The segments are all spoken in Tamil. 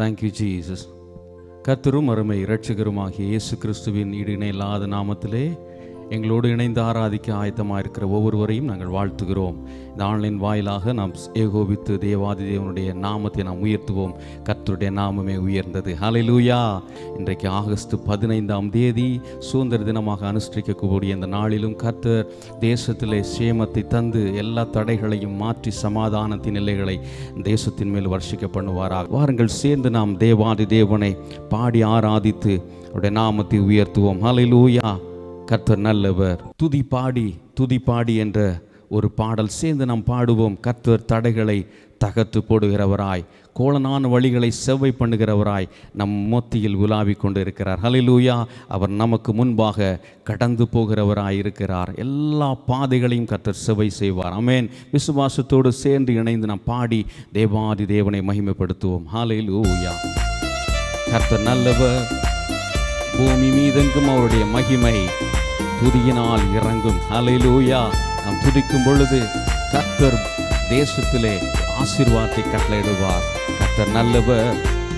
தேங்க்யூ ஜீசஸ் கர்த்தரும் அருமை இரட்சகருமாகிய இயேசு கிறிஸ்துவின் ஈடு இணையில்லாத நாமத்திலே எங்களோடு இணைந்து ஆராதிக்க ஆயத்தமாக இருக்கிற ஒவ்வொருவரையும் நாங்கள் வாழ்த்துகிறோம் இந்த ஆன்லைன் வாயிலாக நாம் ஏகோபித்து தேவாதி தேவனுடைய நாமத்தை நாம் உயர்த்துவோம் கர்த்தருடைய நாமமே உயர்ந்தது ஹalleluya இன்றைக்கு ஆகஸ்ட் பதினைந்தாம் தேதி சுதந்திர தினமாக அனுஷ்டிக்கக்கூடிய இந்த நாளிலும் கர்த்தர் தேசத்திலே சேமத்தை தந்து எல்லா தடைகளையும் மாற்றி சமாதானத்தின் எல்லைகளை தேசத்தின் மேல் வர்ஷிக்க பண்ணுவாராக வாருங்கள் சேர்ந்து நாம் தேவாதி தேவனை பாடி ஆராதித்து அவருடைய நாமத்தை உயர்த்துவோம் ஹalleluya கர்த்தர் நல்லவர் துதி பாடி துதி பாடி என்ற ஒரு பாடல் சேர்ந்து நாம் பாடுவோம் கர்த்தர் தடைகளை தகர்த்து போடுகிறவராய் கோலனான வழிகளை செவ்வை பண்ணுகிறவராய் நம் மொத்தியில் உலாவிக் கொண்டு இருக்கிறார் ஹலிலூயா அவர் நமக்கு முன்பாக கடந்து போகிறவராய் இருக்கிறார் எல்லா பாதைகளையும் கர்த்தர் செவ்வை செய்வார் அமேன் விசுவாசத்தோடு சேர்ந்து இணைந்து நாம் பாடி தேவாதி தேவனை மகிமைப்படுத்துவோம் ஹalleluya கர்த்தர் நல்லவர் பூமி மீதெங்கும் அவருடைய மகிமை துதியினால் இறங்கும் ஹalleluya நாம் துதிக்கும் பொழுது கர்த்தர் தேசத்திலே ஆசீர்வாதத்தை கட்டளையிடுவார் கர்த்தர் நல்லவர்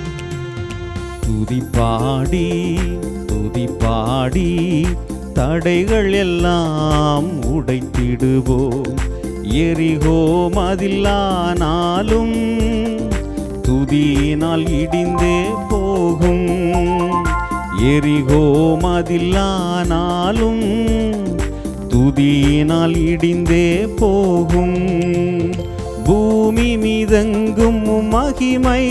துதி பாடி துதி பாடி தடைகள் எல்லாம் உடைத்திடுவோம் எரிகோ மதில்லானாலும் துதியினால் இடிந்தே போகும் எரிகோ மதில்லானாலும் துதியினால் இடிந்தே போகும் பூமி மீதெங்கும் உம் மகிமை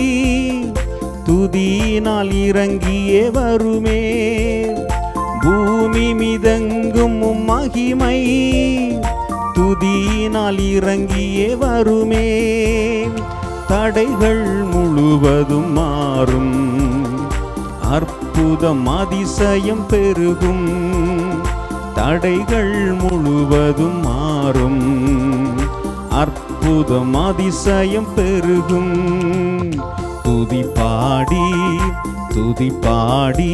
துதியினால் இறங்கியே வருமே பூமி மீதெங்கும் உம் மகிமை துதியினால் இறங்கியே வருமே தடைகள் முழுவதும் மாறும் அற்புதம் அதிசயம் பெருகும் தடைகள் முழுவதும் மாறும் அற்புதம் அதிசயம் பெருகும் துதி பாடி துதி பாடி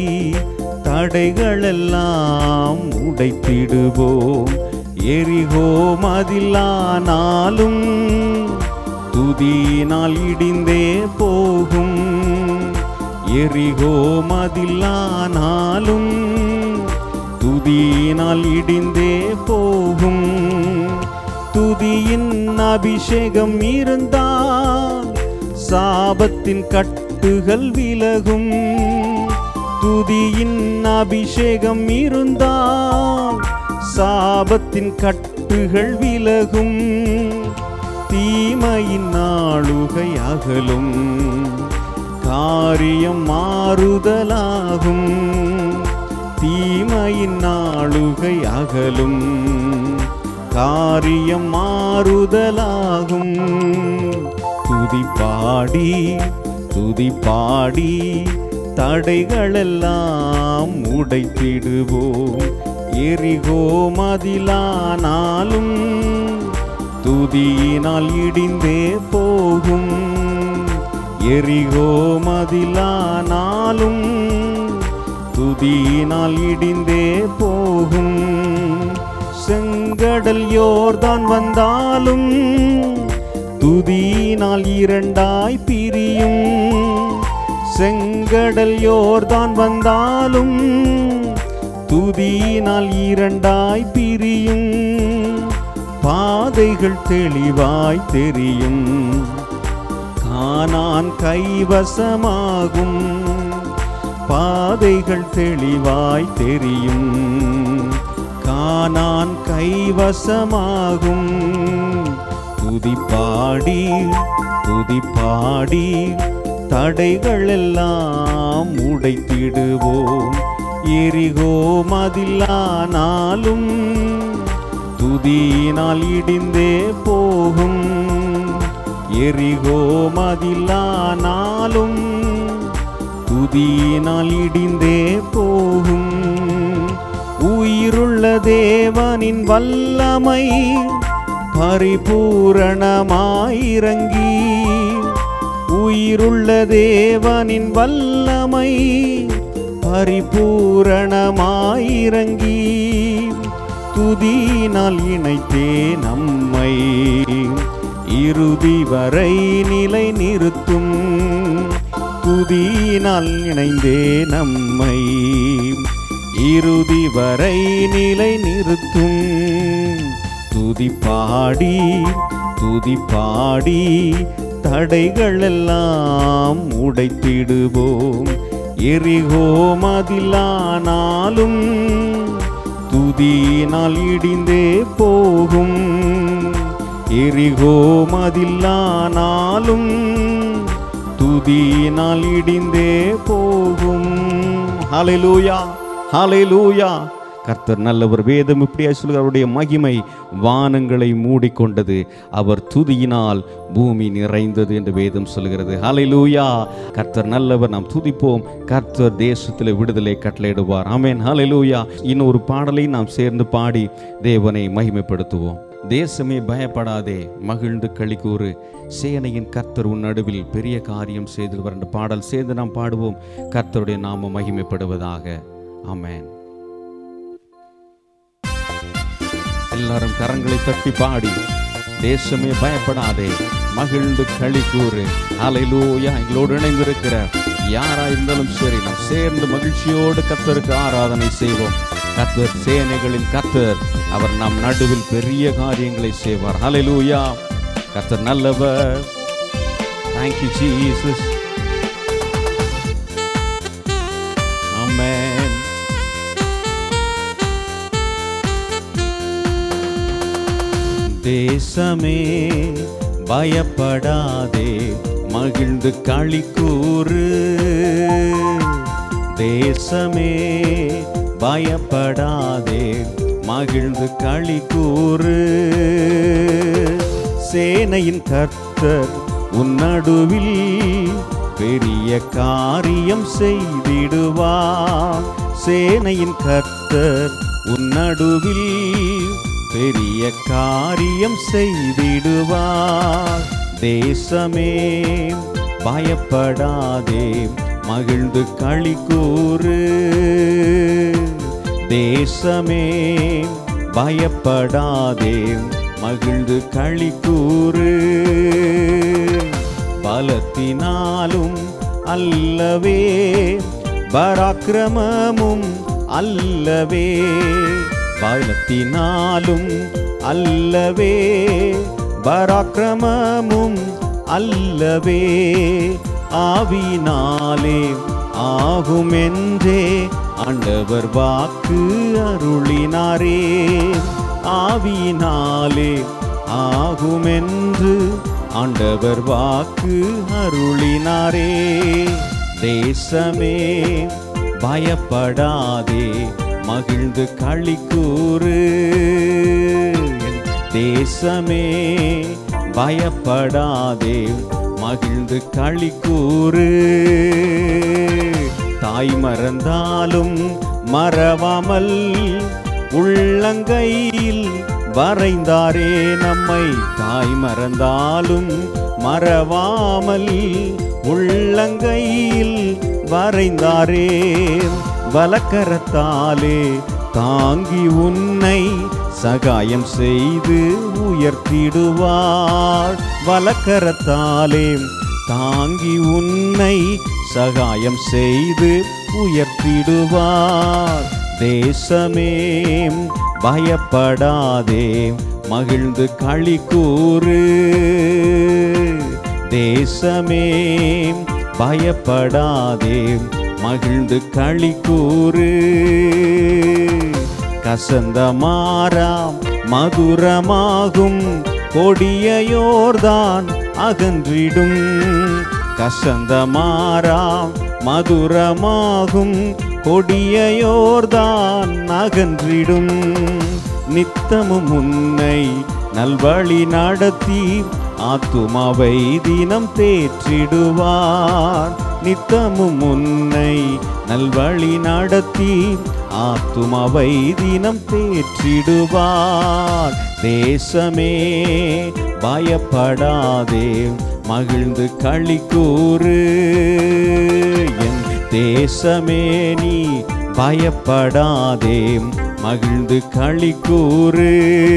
தடைகளெல்லாம் உடைத்திடுவோம் எரிகோ மதிலானாலும் துதியினால் இடிந்தே போகும் எரிகோ மதிலானாலும் துதியினால் இடிந்தே போகும் துதியின் அபிஷேகம் இருந்தால் சாபத்தின் கட்டுகள் விலகும் துதியின் அபிஷேகம் இருந்தால் சாபத்தின் கட்டுகள் விலகும் தீமையின் நாளுகை அகலும் காரியம் மாறுதலாகும் தீமையின் நாளுகை அகலும் காரியம் மாறுதலாகும் துதி பாடி துதி பாடி தடைகளெல்லாம் உடைத்திடுவோம் எரிகோ மதிலானாலும் துதியினால் இடிந்தே போகும் எரிகோ மதிலானாலும் துதியினால் இடிந்தே போகும் செங்கடல் யோர்தான் வந்தாலும் துதியினால் இரண்டாய் பிரியும் செங்கடல் யோர்தான் வந்தாலும் துதியினால் இரண்டாய் பிரியும் பாதைகள் தெளிவாய் தெரியும் கானான் கைவசமாகும் பாதைகள் தெளிவாய் தெரியும் கானான் கைவசமாகும் துதி பாடி துதி பாடி தடைகள் எல்லாம் உடைத்திடுவோம் எரிகோ மதிலானாலும் துதியினால் இடிந்தே போகும் எரிகோ மதிலானாலும் துதியினால் இடிந்தே போகும் உயிருள்ள தேவனின் வல்லமை பரிபூரணமாயிறங்கி உயிருள்ள தேவனின் வல்லமை பரிபூரணமாயிறங்கி துதியினால் இணைத்தே நம்மை இறுதி வரை நிலை நிறுத்தும் துதியினால் இணைந்தே நம்மை இறுதி வரை நிலை நிறுத்தும் துதி பாடி துதி பாடி தடைகள் எல்லாம் உடைத்திடுவோம் எரிகோ மதிலானாலும் துதியினால் இடிந்தே போகும் எரிகோ மதிலானாலும் துதியினால் இடிந்தே போகும் ஹalleluya ஹalleluya கர்த்தர் நல்லவர் வேதம் இப்படியா சொல்லுகிறார் அவருடைய மகிமை வானங்களை மூடிக்கொண்டது அவர் துதியினால் பூமி நிறைந்தது என்று வேதம் சொல்கிறது ஹalleluya கர்த்தர் நல்லவர் நாம் துதிப்போம் கர்த்தர் தேசத்தில் விடுதலை கட்டளையிடுவார் ஆமென் ஹalleluya இன்னொரு பாடலை நாம் சேர்ந்து பாடி தேவனை மகிமைப்படுத்துவோம் தேசமே பயப்படாதே மகிழ்ந்து களி கூறு சேனையின் கர்த்தர் உன் நடுவில் பெரிய காரியம் செய்திருவர் என்ற பாடல் சேர்ந்து நாம் பாடுவோம் கர்த்தருடைய நாம மகிமைப்படுவதாக ஆமென் எல்லாரும் கரங்களை தட்டி பாடி தேசமே பயப்படாதே மகிழ்ந்து களி கூறு அலையிலூயா எங்களோடு இணைந்திருக்கிற யாரா இருந்தாலும் சரி நாம் சேர்ந்து மகிழ்ச்சியோடு கத்தருக்கு ஆராதனை செய்வோம் கத்தர் சேனைகளின் கத்தர் அவர் நம் நடுவில் பெரிய காரியங்களை செய்வார் ஹalleluya கத்தர் நல்லவர் thank you jesus amen தேசமே பயப்படாதே மகிழ்ந்து களி கூறு தேசமே பயப்படாதே மகிழ்ந்து களி கூறு சேனையின் கர்த்தர் உன் நடுவில் பெரிய காரியம் செய்திடுவார் சேனையின் கர்த்தர் உன் நடுவில் பெரிய காரியம் செய்திடுவார் தேசமே பயப்படாதே மகிழ்ந்து களி கூறு தேசமே பயப்படாதே மகிழ்ந்து களி கூறு பலத்தினாலும் அல்லவே பராக்கிரமமும் அல்லவே பலத்தினாலும் அல்லவே பராக்கிரமமும் அல்லவே ஆவினாலே ஆகுமென்றே ஆண்டவர் வாக்கு அருளினாரே ஆவினாலே ஆகுமென்று ஆண்டவர் வாக்கு அருளினாரே தேசமே பயப்படாதே மகிழ்ந்து களி கூறு என் தேசமே பயப்படாதே மகிழ்ந்து களி கூறு தாய் மறந்தாலும் மறவாமல் உள்ளங்கையில் வரைந்தாரே நம்மை தாய் மறந்தாலும் மறவாமல் உள்ளங்கையில் வரைந்தாரே வலக்கரத்தாலே தாங்கி உன்னை சகாயம் செய்து உயர்த்திடுவார் வலக்கரத்தாலே தாங்கி உன்னை சகாயம் செய்து உயர்த்திடுவார் தேசமே பயப்படாதே மகிழ்ந்து களி கூறு தேசமே பயப்படாதே மகிழ்ந்து களி கூறு கசந்த மாறாம் மதுரமாகும் கொடியோர்தான் அகன்றிடும் கசந்த மாறாம் மதுரமாகும் கொடியோர்தான் அகன்றிடும் நித்தமும் உன்னை நல்வழி நடத்தி ஆத்துமாவை தினம் தேற்றிடுவார் நித்தமும் உன்னை நல்வழி நடத்தி ஆத்துமாவை தினம் தேற்றிடுவார் தேசமே பயப்படாதே மகிழ்ந்து களி கூறு என் தேசமே நீ பயப்படாதே மகிழ்ந்து களி கூறு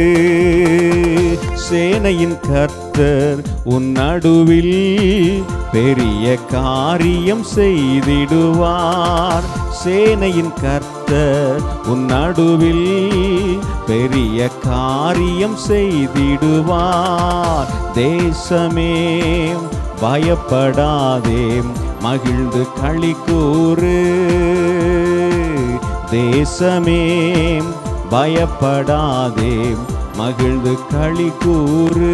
சேனையின் கர்த்தர் உன் நடுவில் பெரிய காரியம் செய்திடுவார் சேனையின் கர்த்தர் உன் நடுவில் பெரிய காரியம் செய்திடுவார் தேசமே பயப்படாதே மகிழ்ந்து களி கூறு தேசமே பயப்படாதே மகிழ்ந்து களி கூறு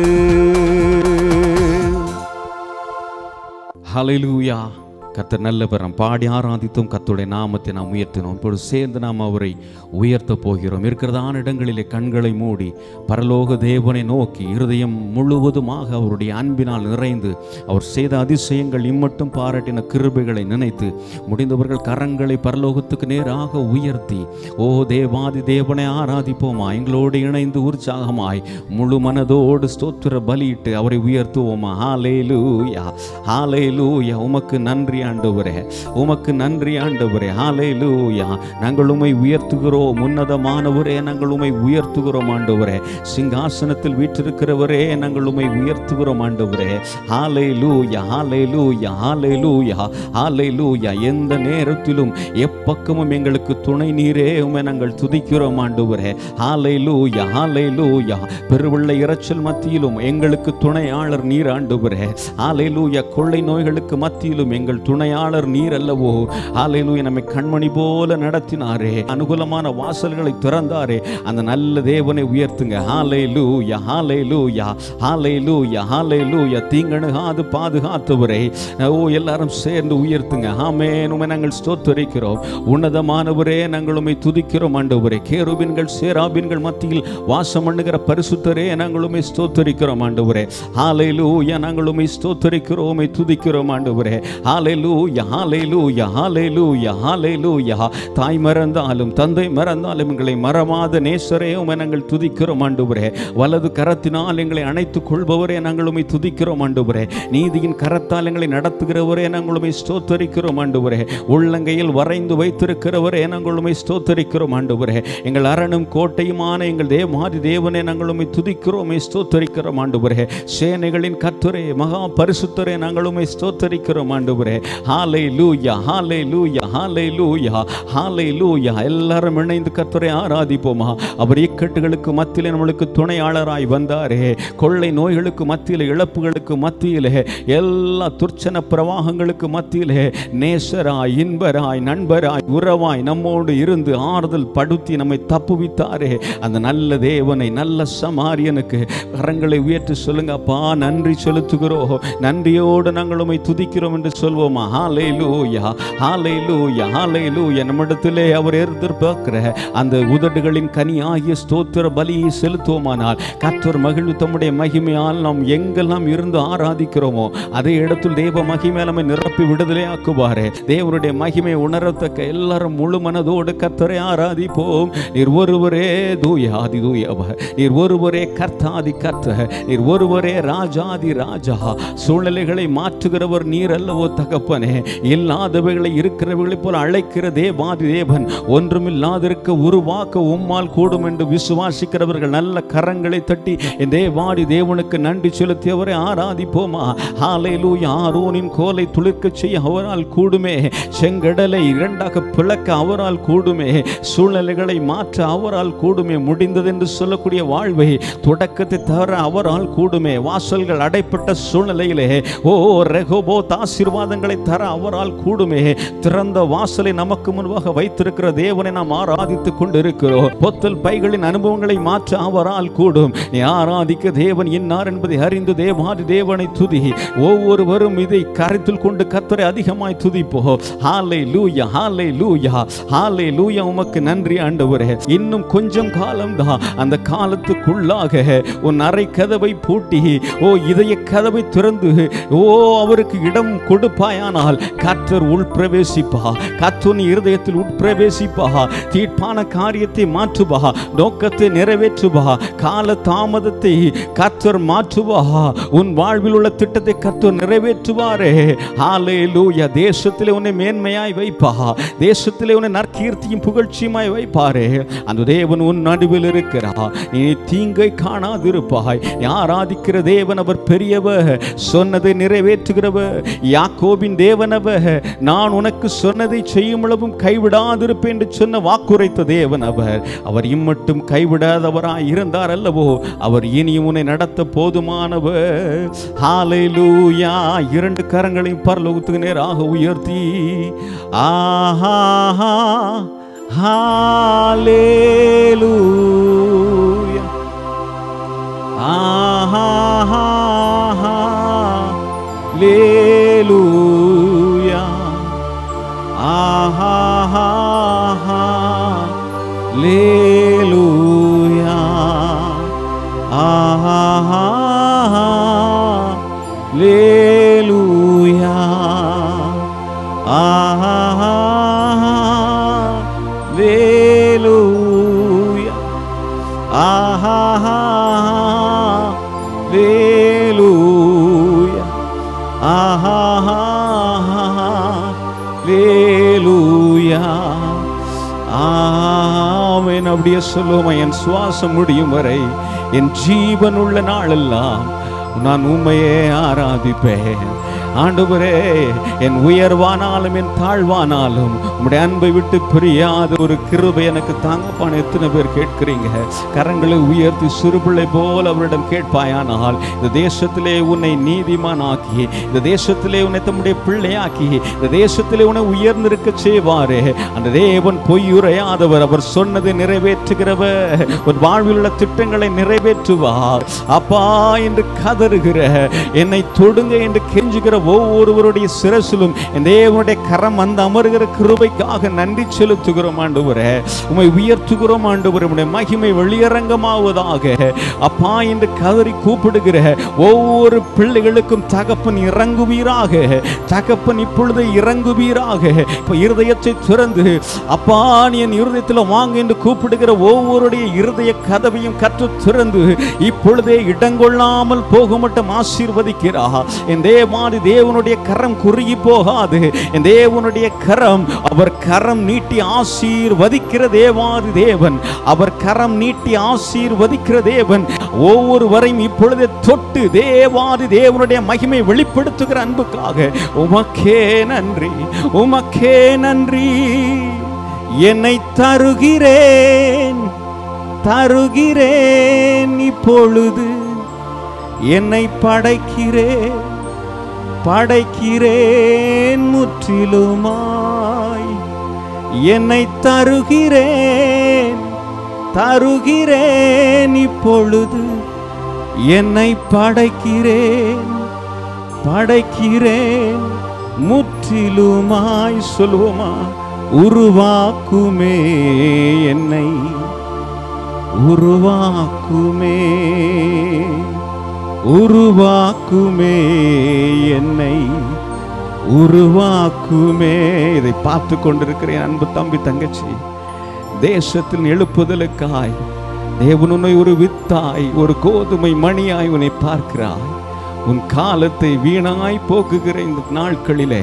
ஹalleluya கர்த்தர் நல்லவர் நாம் பாடி ஆராதித்தோம் கர்த்தருடைய நாமத்தை நாம் உயர்த்தினோம் இப்பொழுது சேர்ந்து நாம் அவரை உயர்த்த போகிறோம் இருக்கிறதான இடங்களிலே கண்களை மூடி பரலோக தேவனை நோக்கி இருதயம் முழுவதுமாக அவருடைய அன்பினால் நிறைந்து அவர் செய்த அதிசயங்கள் இம்மட்டும் பாராட்டின கிருபைகளை நினைத்து முடிந்தவர்கள் கரங்களை பரலோகத்துக்கு நேராக உயர்த்தி ஓ தேவாதி தேவனை ஆராதிப்போமா எங்களோடு இணைந்து உற்சாகமாய் முழு மனதோடு ஸ்தோத்திர பலியிட்டு அவரை உயர்த்துவோமா ஹாலே லூயா ஹாலே லூயா உமக்கு நன்றி ஆண்டவரே உமக்கு நன்றி ஆண்டவரே ஹாலே லூயா நாங்கள் உமை உயர்த்துகிறோம் உன்னதமானவரே நாங்கள் உமை உயர்த்துகிறோம் ஆண்டவரே சிங்காசனத்தில் வீற்றிருக்கிறவரே நாங்கள் உமை உயர்த்துகிறோம் ஆண்டவரே ஹாலே லூயா ஹாலே லூயா ஹாலே லூயா ஹாலே லூயா எந்த நேரத்திலும் எப்பக்கமும் எங்களுக்கு துணை நீரே உமை நாங்கள் துதிக்கிறோம் ஆண்டவரே ஹாலே லூயா ஹாலே லூயா பெருவிள்ளை இரைச்சல் மத்தியிலும் எங்களுக்கு துணையாளர் நீர் ஆண்டவரே ஹாலே லூயா கொள்ளை நோய்களுக்கு மத்தியிலும் எங்கள் துணையாளர் நீர் அல்லவோ ஹாலே லூயா நம்மை கண்மணி போல நடத்தினாரே அனுகூலமான வாசல்களை திறந்தாரே அந்த நல்ல தேவனை உயர்த்துங்க ஹாலே லூயா ஹாலே லூயா ஹாலே லூயா ஹாலே லூயா தீங்கணுகாது பாதுகாத்தவரை ஓ எல்லாரும் சேர்ந்து உயர்த்துங்க ஆமே உமை நாங்கள் ஸ்தோத்தரிக்கிறோம் உன்னதமானவரே நாங்கள் உமை துதிக்கிறோம் ஆண்டவரே கேருபின்கள் சேராபின்கள் மத்தியில் வாசம் பண்ணுகிற பரிசுத்தரே நாங்கள் உமை ஸ்தோத்தரிக்கிறோம் ஆண்டவரே ஹாலே லூயா நாங்கள் உமை ஸ்தோத்தரிக்கிறோம் உமை துதிக்கிறோம் ஆண்டவரே ஹாலே லூயா ஹாலே லூயா ஹாலே லூயா ஹாலே லூயா தாய் மறந்தாலும் தந்தை மறந்தாலும் எங்களை மறவாத நேசரே உமை நாங்கள் துதிக்கிறோம் ஆண்டவரே வலது கரத்தினால் எங்களை அணைத்துக் கொள்பவரே நாங்கள் உமை துதிக்கிறோம் ஆண்டவரே நீதியின் கரத்தால் எங்களை நடத்துகிறவரே நாங்கள் உமை ஸ்தோத்தரிக்கிறோம் ஆண்டவரே உள்ளங்கையில் வரைந்து வைத்திருக்கிறவரே நாங்கள் உமை ஸ்தோத்தரிக்கிறோம் ஆண்டவரே எங்கள் அரணும் கோட்டையுமான எங்கள் தேவாதி தேவனே நாங்கள் உமை துதிக்கிறோம் உமை ஸ்தோத்தரிக்கிறோம் ஆண்டவரே சேனைகளின் கத்துரே மகா பரிசுத்தரே நாங்கள் உமை ஸ்தோத்தரிக்கிறோம் ஆண்டவரே ஹாலே லூயா ஹாலே லூயா ஹாலே லூயா ஹாலே லூயா எல்லாரும் இணைந்து கத்துரை ஆராதிப்போமா அவர் இக்கட்டுகளுக்கு மத்தியிலே நம்மளுக்கு துணையாளராய் வந்தாரே கொள்ளை நோய்களுக்கு மத்தியிலே இழப்புகளுக்கு மத்தியிலே எல்லா துர்ச்சன பிரவாகங்களுக்கு மத்தியிலே நேசராய் இன்பராய் நண்பராய் உறவாய் நம்மோடு இருந்து ஆறுதல் படுத்தி நம்மை தப்புவித்தாரே அந்த நல்ல தேவனை நல்ல சமாரியனுக்கு கரங்களை உயர்த்தி சொல்லுங்க அப்பா நன்றி செலுத்துகிறோம் நன்றியோடு நாங்கள் உம்மை துதிக்கிறோம் என்று சொல்வோமா ஹாலே லூயா ஹாலே லூயா ஹாலே லூயா நம்மிடத்திலே அவர் எதிர்பார்க்கிற அந்த உதடுகளின் கனியாகிய ஸ்தோத்திர பலியை செலுத்துவோமானால் கர்த்தர் மகிழ்வு தம்முடைய மகிமையால் நாம் எங்கெல்லாம் இருந்து ஆராதிக்கிறோமோ அதே இடத்தில் தேவ மகிமை நம்மை நிரப்பி விடுதலை ஆக்குவாரே தேவனுடைய மகிமை உணரத்தக்க எல்லாரும் முழு மனதோடு கர்த்தரை ஆராதிப்போம் நீர் ஒருவரே தூயாதி தூயவர் நீர் ஒருவரே கர்த்தாதி கர்த்த நீர் ஒருவரே ராஜாதி ராஜா சூழ்நிலைகளை மாற்றுகிறவர் நீர் அல்லவோ தகப்பனே இல்லாதவைகளை இருக்கிறவர்களைப் போல அழைக்கிற தேவாதி தேவன் ஒன்றுமில்லாதிருக்க உருவாக்க உம்மால் கூடும் என்று விசுவாசிக்கிறவர்கள் நல்ல கரங்களை தட்டி என் தேவாடி தேவனுக்கு நன்றி செலுத்தியவரை ஆராதிப்போமா ஹாலேலூயா ஆரோனின் கோலை துளிர்க்க செய்ய அவரால் கூடுமே செங்கடலை இரண்டாக பிளக்க அவரால் கூடுமே சூழ்நிலைகளை மாற்ற அவரால் கூடுமே முடிந்ததென்று சொல்லக்கூடிய வாழ்வை தொடக்கத்தை தவிர அவரால் கூடுமே வாசல்கள் அடைப்பட்ட சூழ்நிலையிலே ஓ ரெகோபோ ஆசீர்வாதங்களை தர அவரால் கூடுமே திறந்த வாசலை நமக்கு முன்பாக வைத்திருக்கிற தேவனை நாம் ஆராதித்துக் கொண்டிருக்கிறோம் பொத்தல் பைகளின் அனுபவங்களை மாற்ற அவரால் கூடும் நீ ஆராதிக்க தேவன் இன்னார் என்பதை அறிந்து தேவாதி தேவனை துதி ஒவ்வொருவரும் இதை கருத்தில் கொண்டு கத்தரை அதிகமாய் துதிப்போ ஹாலே லூயா ஹாலே லூயா ஹாலே லூயா உமக்கு நன்றி ஆண்டவரே இன்னும் கொஞ்சம் காலம் தான் அந்த காலத்துக்குள்ளாக உன் அறை கதவை பூட்டி ஓ இதய கதவை திறந்து ஓ அவருக்கு இடம் கொடுப்பாயாக செய்வாயானால் கர்த்தர் உள்பிரவேசிப்பா கர்த்தர் நீ இருதயத்தில் உட்பிரவேசிப்பா தீர்ப்பான காரியத்தை மாற்றுவா நோக்கத்தை நிறைவேற்றுவா கால தாமதத்தை கர்த்தர் மாற்றுவா உன் வாழ்வில் உள்ள திட்டத்தை கர்த்தர் நிறைவேற்றுவாரே ஹalleluya தேசத்திலே உன்னை மேன்மையாய் வைப்பா தேசத்திலே உன்னை நற்கீர்த்தியும் புகழ்ச்சியுமாய் வைப்பாரே அந்த தேவன் உன் நடுவில் இருக்கிறா நீ தீங்கை காணாதிருப்பாய் நீ ஆராதிக்கிற தேவன் அவர் பெரியவர் சொன்னதை நிறைவேற்றுகிறவர் யாக்கோபின் தேவனவர் நான் உனக்கு சொன்னதை செய்யும் அளவும் கைவிடாதிருப்பேன் என்று சொன்ன வாக்குரைத்த தேவன் அவர் அவர் இம்மட்டும் கைவிடாதவராய் இருந்தார் அல்லவோ அவர் இனியும் உன்னை நடத்த போதுமானவர் ஹalleluya இரண்டு கரங்களையும் பரலோகத்துக்கு நேராக உயர்த்தி ஆஹா ஹalleluya Hallelujah. Hallelujah. Hallelujah. Hallelujah. Hallelujah. Hallelujah. ஆமென் அப்படியே சொல்லுவோமா என் சுவாசம் முடியும் வரை என் ஜீவன் உள்ள நாளெல்லாம் நான் உண்மையே ஆராதிப்பேன் ஆண்டவரே என் உயர்வானாலும் என் தாழ்வானாலும் உம்முடைய அன்பை விட்டு பிரியாத ஒரு கிருபை எனக்கு தாங்கப்பான எத்தனை பேர் கேட்கிறீங்க கரங்களை உயர்த்தி சிறுபிள்ளை போல் அவரிடம் கேட்பாயானால் இந்த தேசத்திலே உன்னை நீதிமானாக்கி இந்த தேசத்திலே உன்னை தம்முடைய பிள்ளையாக்கி இந்த தேசத்திலே உன்னை உயர்ந்திருக்க செய்வாரே அந்த தேவன் பொய்யுரையாதவர் அவர் சொன்னதை நிறைவேற்றுகிறவர் ஒரு வாழ்வில் உள்ள திட்டங்களை நிறைவேற்றுவார் அப்பா என்று கதறுகிற என்னை தொடுங்க என்று கெஞ்சுகிற ஒவ்வொருவருடைய சிரசிலும் என் தேவனுடைய கரம் வந்து அமருகிற கிருபைக்காக நன்றி செலுத்துகிறோம் ஆண்டவரே உம்மை உயர்த்துகிறோம் ஆண்டவரே உம்முடைய மகிமை வெளியரங்கமாவதாக அப்பா என்று கதறி கூப்பிடுகிற ஒவ்வொரு பிள்ளைகளுக்கும் தகப்பன் இறங்குவீராக தகப்பன் இப்பொழுது இறங்குவீராக இப்ப இருதயத்தை திறந்து அப்பா நீ என் இருதயத்தில் வாங்க என்று கூப்பிடுகிற ஒவ்வொருடைய இருதய கதவையும் கற்று திறந்து இப்பொழுதே இடங்கொள்ளாமல் போக மட்டும் ஆசீர்வதிக்கிறா என் தேவாதி தேவனுடைய கரம் குறுகி போகாது என் தேவனுடைய கரம் அவர் கரம் நீட்டி ஆசீர்வதிக்கிற தேவாதி தேவன் அவர் கரம் நீட்டி ஆசீர்வதிக்கிற தேவன் ஒவ்வொருவரையும் இப்பொழுதே தொட்டு தேவாதி தேவனுடைய மகிமை வெளிப்படுத்துகிற அன்புக்காக உமக்கே நன்றி உமக்கே நன்றி என்னை தருகிறேன் தருகிறேன் இப்பொழுது என்னை படைக்கிறேன் படைக்கிறேன் முற்றிலுமாய் என்னை தருகிறேன் தருகிறேன் இப்பொழுது என்னை படைக்கிறேன் படைக்கிறேன் முற்றிலுமாய் சொல்லுவோமா உருவாக்குமே என்னை உருவாக்குமே உருவாக்குமே என்னை உருவாக்குமே இதை பார்த்து கொண்டிருக்கிறேன் அன்பு தம்பி தங்கச்சி தேசத்தில் எழுப்புதலுக்காய் தேவன் உன்னை ஒரு வித்தாய் ஒரு கோதுமை மணியாய் உன்னை பார்க்கிறாய் உன் காலத்தை வீணாய் போக்குகிற இந்த நாட்களிலே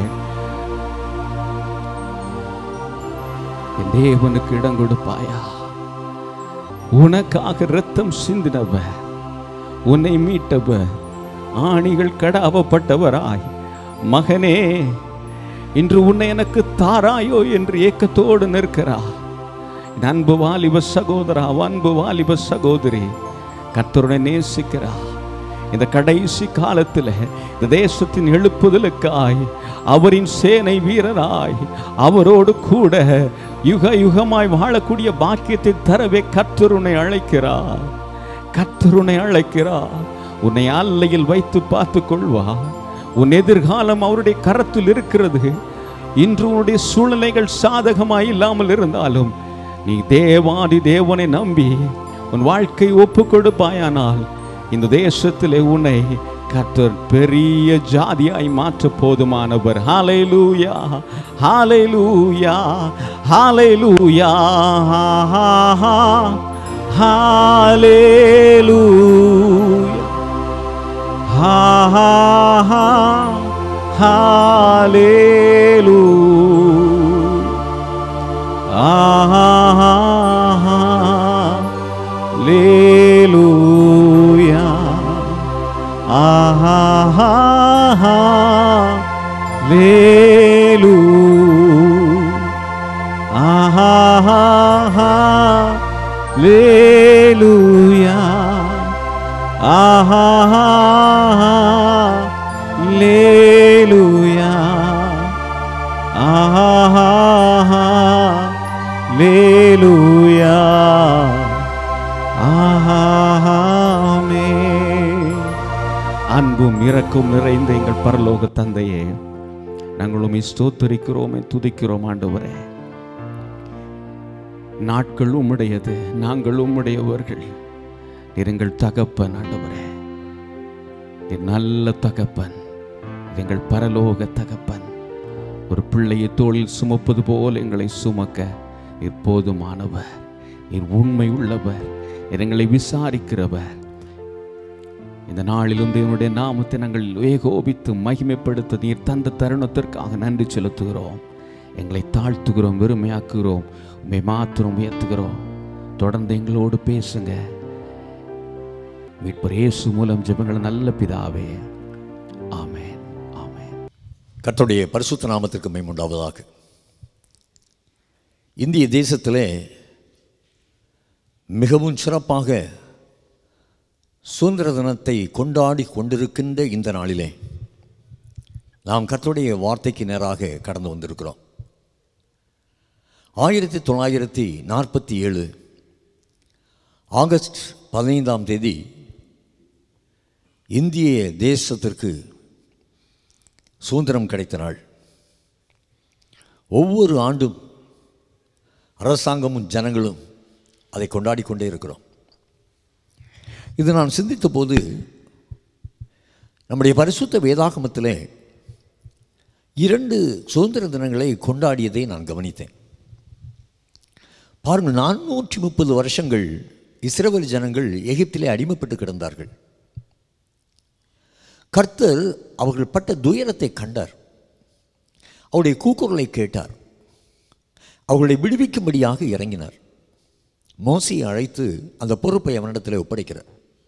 என் தேவனுக்கு இடம் கொடுப்பாயா உனக்காக ரத்தம் சிந்தினவர் உன்னை மீட்டவர் ஆணிகள் கடாவப்பட்டவராய் மகனே இன்று உன்னை எனக்கு தாராயோ என்று ஏக்கத்தோடு நிற்கிறார் என் அன்பு வாலிப சகோதரா அன்பு வாலிப சகோதரி கர்த்தருடைய நேசிக்கிறா இந்த கடைசி காலத்தில் இந்த தேசத்தின் எழுப்புதலுக்காய் அவரின் சேனை வீரராய் அவரோடு கூட யுக யுகமாய் வாழக்கூடிய பாக்கியத்தை தரவே கர்த்தர் உன்னை அழைக்கிறார் கர்த்தர் உன்னை அழைக்கிறார் உன்னை அல்லையில் வைத்து பார்த்து கொள்வார் உன் எதிர்காலம் அவருடைய கரத்தில் இருக்கிறது இன்று உன்னுடைய சூழ்நிலைகள் சாதகமாய் இல்லாமல் இருந்தாலும் நீ தேவாதி தேவனை நம்பி உன் வாழ்க்கை ஒப்பு கொடுப்பாயானால் இந்த தேசத்திலே உன்னை கர்த்தர் பெரிய ஜாதியாய் மாற்ற போதுமானவர் ஹalleluya ஹalleluya ஹalleluya ஹalleluya ha ha ha hallelujah ah ha ha hallelujah ah ha ha hallelujah ah ha ha hallelujah Hallelujah. Hallelujah. Amen. அன்பும் இரக்கும் நிறைந்த எங்கள் பரலோக தந்தையே நாங்கள் உம்மை ஸ்தோத்தரிக்கிறோமே துதிக்கிறோம் ஆண்டவரே நாட்கள் உம்முடையது நாங்கள் உம்முடையவர்கள் நீர் எங்கள் தகப்பன் ஆண்டவரே நீர் நல்ல தகப்பன் நீர் எங்கள் பரலோக தகப்பன் ஒரு பிள்ளையை தோளில் சுமப்பது போல் எங்களை சுமக்க நீர் போதுமானவர் நீர் உண்மை உள்ளவர் நீர் எங்களை விசாரிக்கிறவர் இந்த நாளிலும் தேவனுடைய நாமத்தை நாங்கள் ஏகோபித்து மகிமைப்படுத்த நீர் தந்த தருணத்திற்காக நன்றி செலுத்துகிறோம் எங்களை தாழ்த்துகிறோம் வெறுமையாக்குகிறோம் உண்மை மாத்திரம் உயர்த்துகிறோம் தொடர்ந்து எங்களோடு பேசுங்க மீட்பர் இயேசு மூலம் ஜெபங்கள் நல்ல பிதாவே ஆமென் ஆமென் கர்த்தருடைய பரிசுத்த நாமத்திற்கு மேம்புண்டாவதாக இந்திய தேசத்திலே மிகவும் சிறப்பாக சுதந்திர தினத்தை கொண்டாடி கொண்டிருக்கின்ற இந்த நாளிலே நாம் கர்த்தருடைய வார்த்தைக்கு நேராக கடந்து வந்திருக்கிறோம் ஆயிரத்தி தொள்ளாயிரத்தி நாற்பத்தி ஏழு ஆகஸ்ட் பதினைந்தாம் தேதி இந்திய தேசத்திற்கு சுதந்திரம் கிடைத்த நாள் ஒவ்வொரு ஆண்டும் அரசாங்கமும் ஜனங்களும் அதை கொண்டாடி கொண்டே இருக்கிறோம் இது நான் சிந்தித்த போது நம்முடைய பரிசுத்த வேதாகமத்திலே இரண்டு சுதந்திர தினங்களை கொண்டாடியதை நான் கவனித்தேன் பாருங்கள் நானூற்றி முப்பது வருஷங்கள் இஸ்ரவேல் ஜனங்கள் எகிப்திலே அடிமைப்பட்டு கிடந்தார்கள் கர்த்தர் அவர்கள் பட்ட துயரத்தை கண்டார் அவருடைய கூக்குரலை கேட்டார் அவர்களை விடுவிக்கும்படியாக இறங்கினார் மோசியை அழைத்து அந்த பொறுப்பை அவனிடத்தில் ஒப்படைக்கிறார்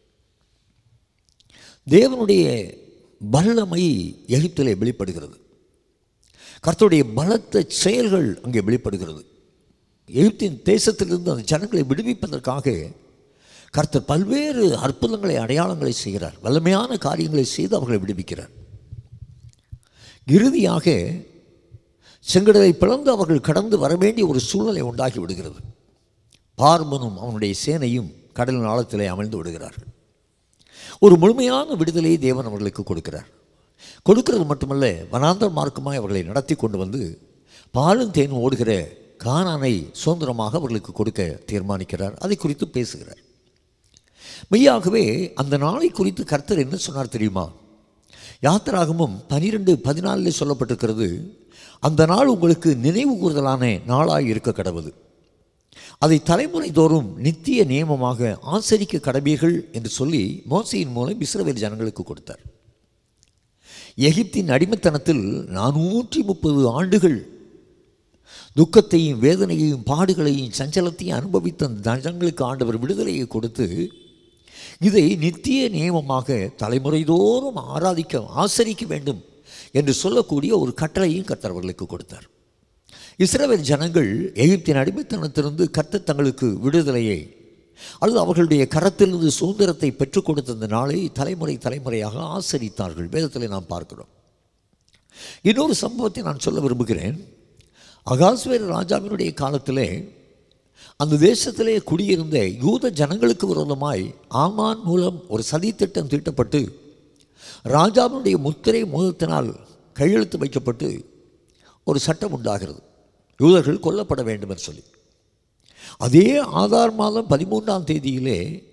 தேவனுடைய வல்லமை எகிப்திலே வெளிப்படுகிறது கர்த்தருடைய பலத்த செயல்கள் அங்கே வெளிப்படுகிறது எகிப்தின் தேசத்திலிருந்து அந்த ஜனங்களை விடுவிப்பதற்காக கர்த்தர் பல்வேறு அற்புதங்களை அடையாளங்களை செய்கிறார் வல்லமையான காரியங்களை செய்து அவர்களை விடுவிக்கிறார் இறுதியாக செங்கடலை பிளந்து அவர்கள் கடந்து வர வேண்டிய ஒரு சூழ்நிலை உண்டாகி விடுகிறது பார்மனும் அவனுடைய சேனையும் கடலின் ஆழத்திலே அமிழ்ந்து விடுகிறார்கள் ஒரு முழுமையான விடுதலையை தேவன் அவர்களுக்கு கொடுக்கிறார் கொடுக்கிறது மட்டுமல்ல வனாந்தர மார்க்கமாய் அவர்களை நடத்தி கொண்டு வந்து பாலும் தேனும் ஓடுகிற கானானை சுதந்திரமாக அவர்களுக்கு கொடுக்க தீர்மானிக்கிறார் அதை குறித்து பேசுகிறார் மெய்யாகவே அந்த நாளை குறித்து கர்த்தர் என்ன சொன்னார் தெரியுமா யாத்திராகமும் பனிரெண்டு பதினாலில் சொல்லப்பட்டிருக்கிறது அந்த நாள் உங்களுக்கு நினைவு கூறுதலான நாளாய் இருக்க கடவுது அதை தலைமுறை தோறும் நித்திய நியமமாக ஆசரிக்க கடவீர்கள் என்று சொல்லி மோசையின் மூலம் இஸ்ரவேல் ஜனங்களுக்கு கொடுத்தார் எகிப்தின் அடிமைத்தனத்தில் நானூற்றி முப்பது ஆண்டுகள் துக்கத்தையும் வேதனையையும் பாடுகளையும் சஞ்சலத்தையும் அனுபவித்த அந்த ஜனங்களுக்கு ஆண்டவர் விடுதலையை கொடுத்து இதை நித்திய நியமமாக தலைமுறைதோறும் ஆராதிக்க ஆசரிக்க வேண்டும் என்று சொல்லக்கூடிய ஒரு கட்டளையும் கர்த்தர் அவர்களுக்கு கொடுத்தார் இஸ்ரவேல் ஜனங்கள் எகிப்தின் அடிமைத்தனத்திலிருந்து கர்த்தர் தங்களுக்கு விடுதலையை அல்லது அவர்களுடைய கரத்திலிருந்து சுதந்திரத்தை பெற்றுக் கொடுத்த அந்த நாளை தலைமுறை தலைமுறையாக ஆசரித்தார்கள் வேதத்தில் நாம் பார்க்கிறோம் இன்னொரு சம்பவத்தை நான் சொல்ல விரும்புகிறேன் அகாஸ்வேர் ராஜாவினுடைய காலத்திலே அந்த தேசத்திலே குடியிருந்த யூத ஜனங்களுக்கு விரோதமாய் ஆமான் மூலம் ஒரு சதித்திட்டம் தீட்டப்பட்டு ராஜாவினுடைய முத்திரை மோதத்தினால் கையெழுத்து வைக்கப்பட்டு ஒரு சட்டம் உண்டாகிறது யூதர்கள் கொல்லப்பட வேண்டும் என்று சொல்லி அதே ஆதார் மாதம் பதிமூன்றாம் தேதியிலே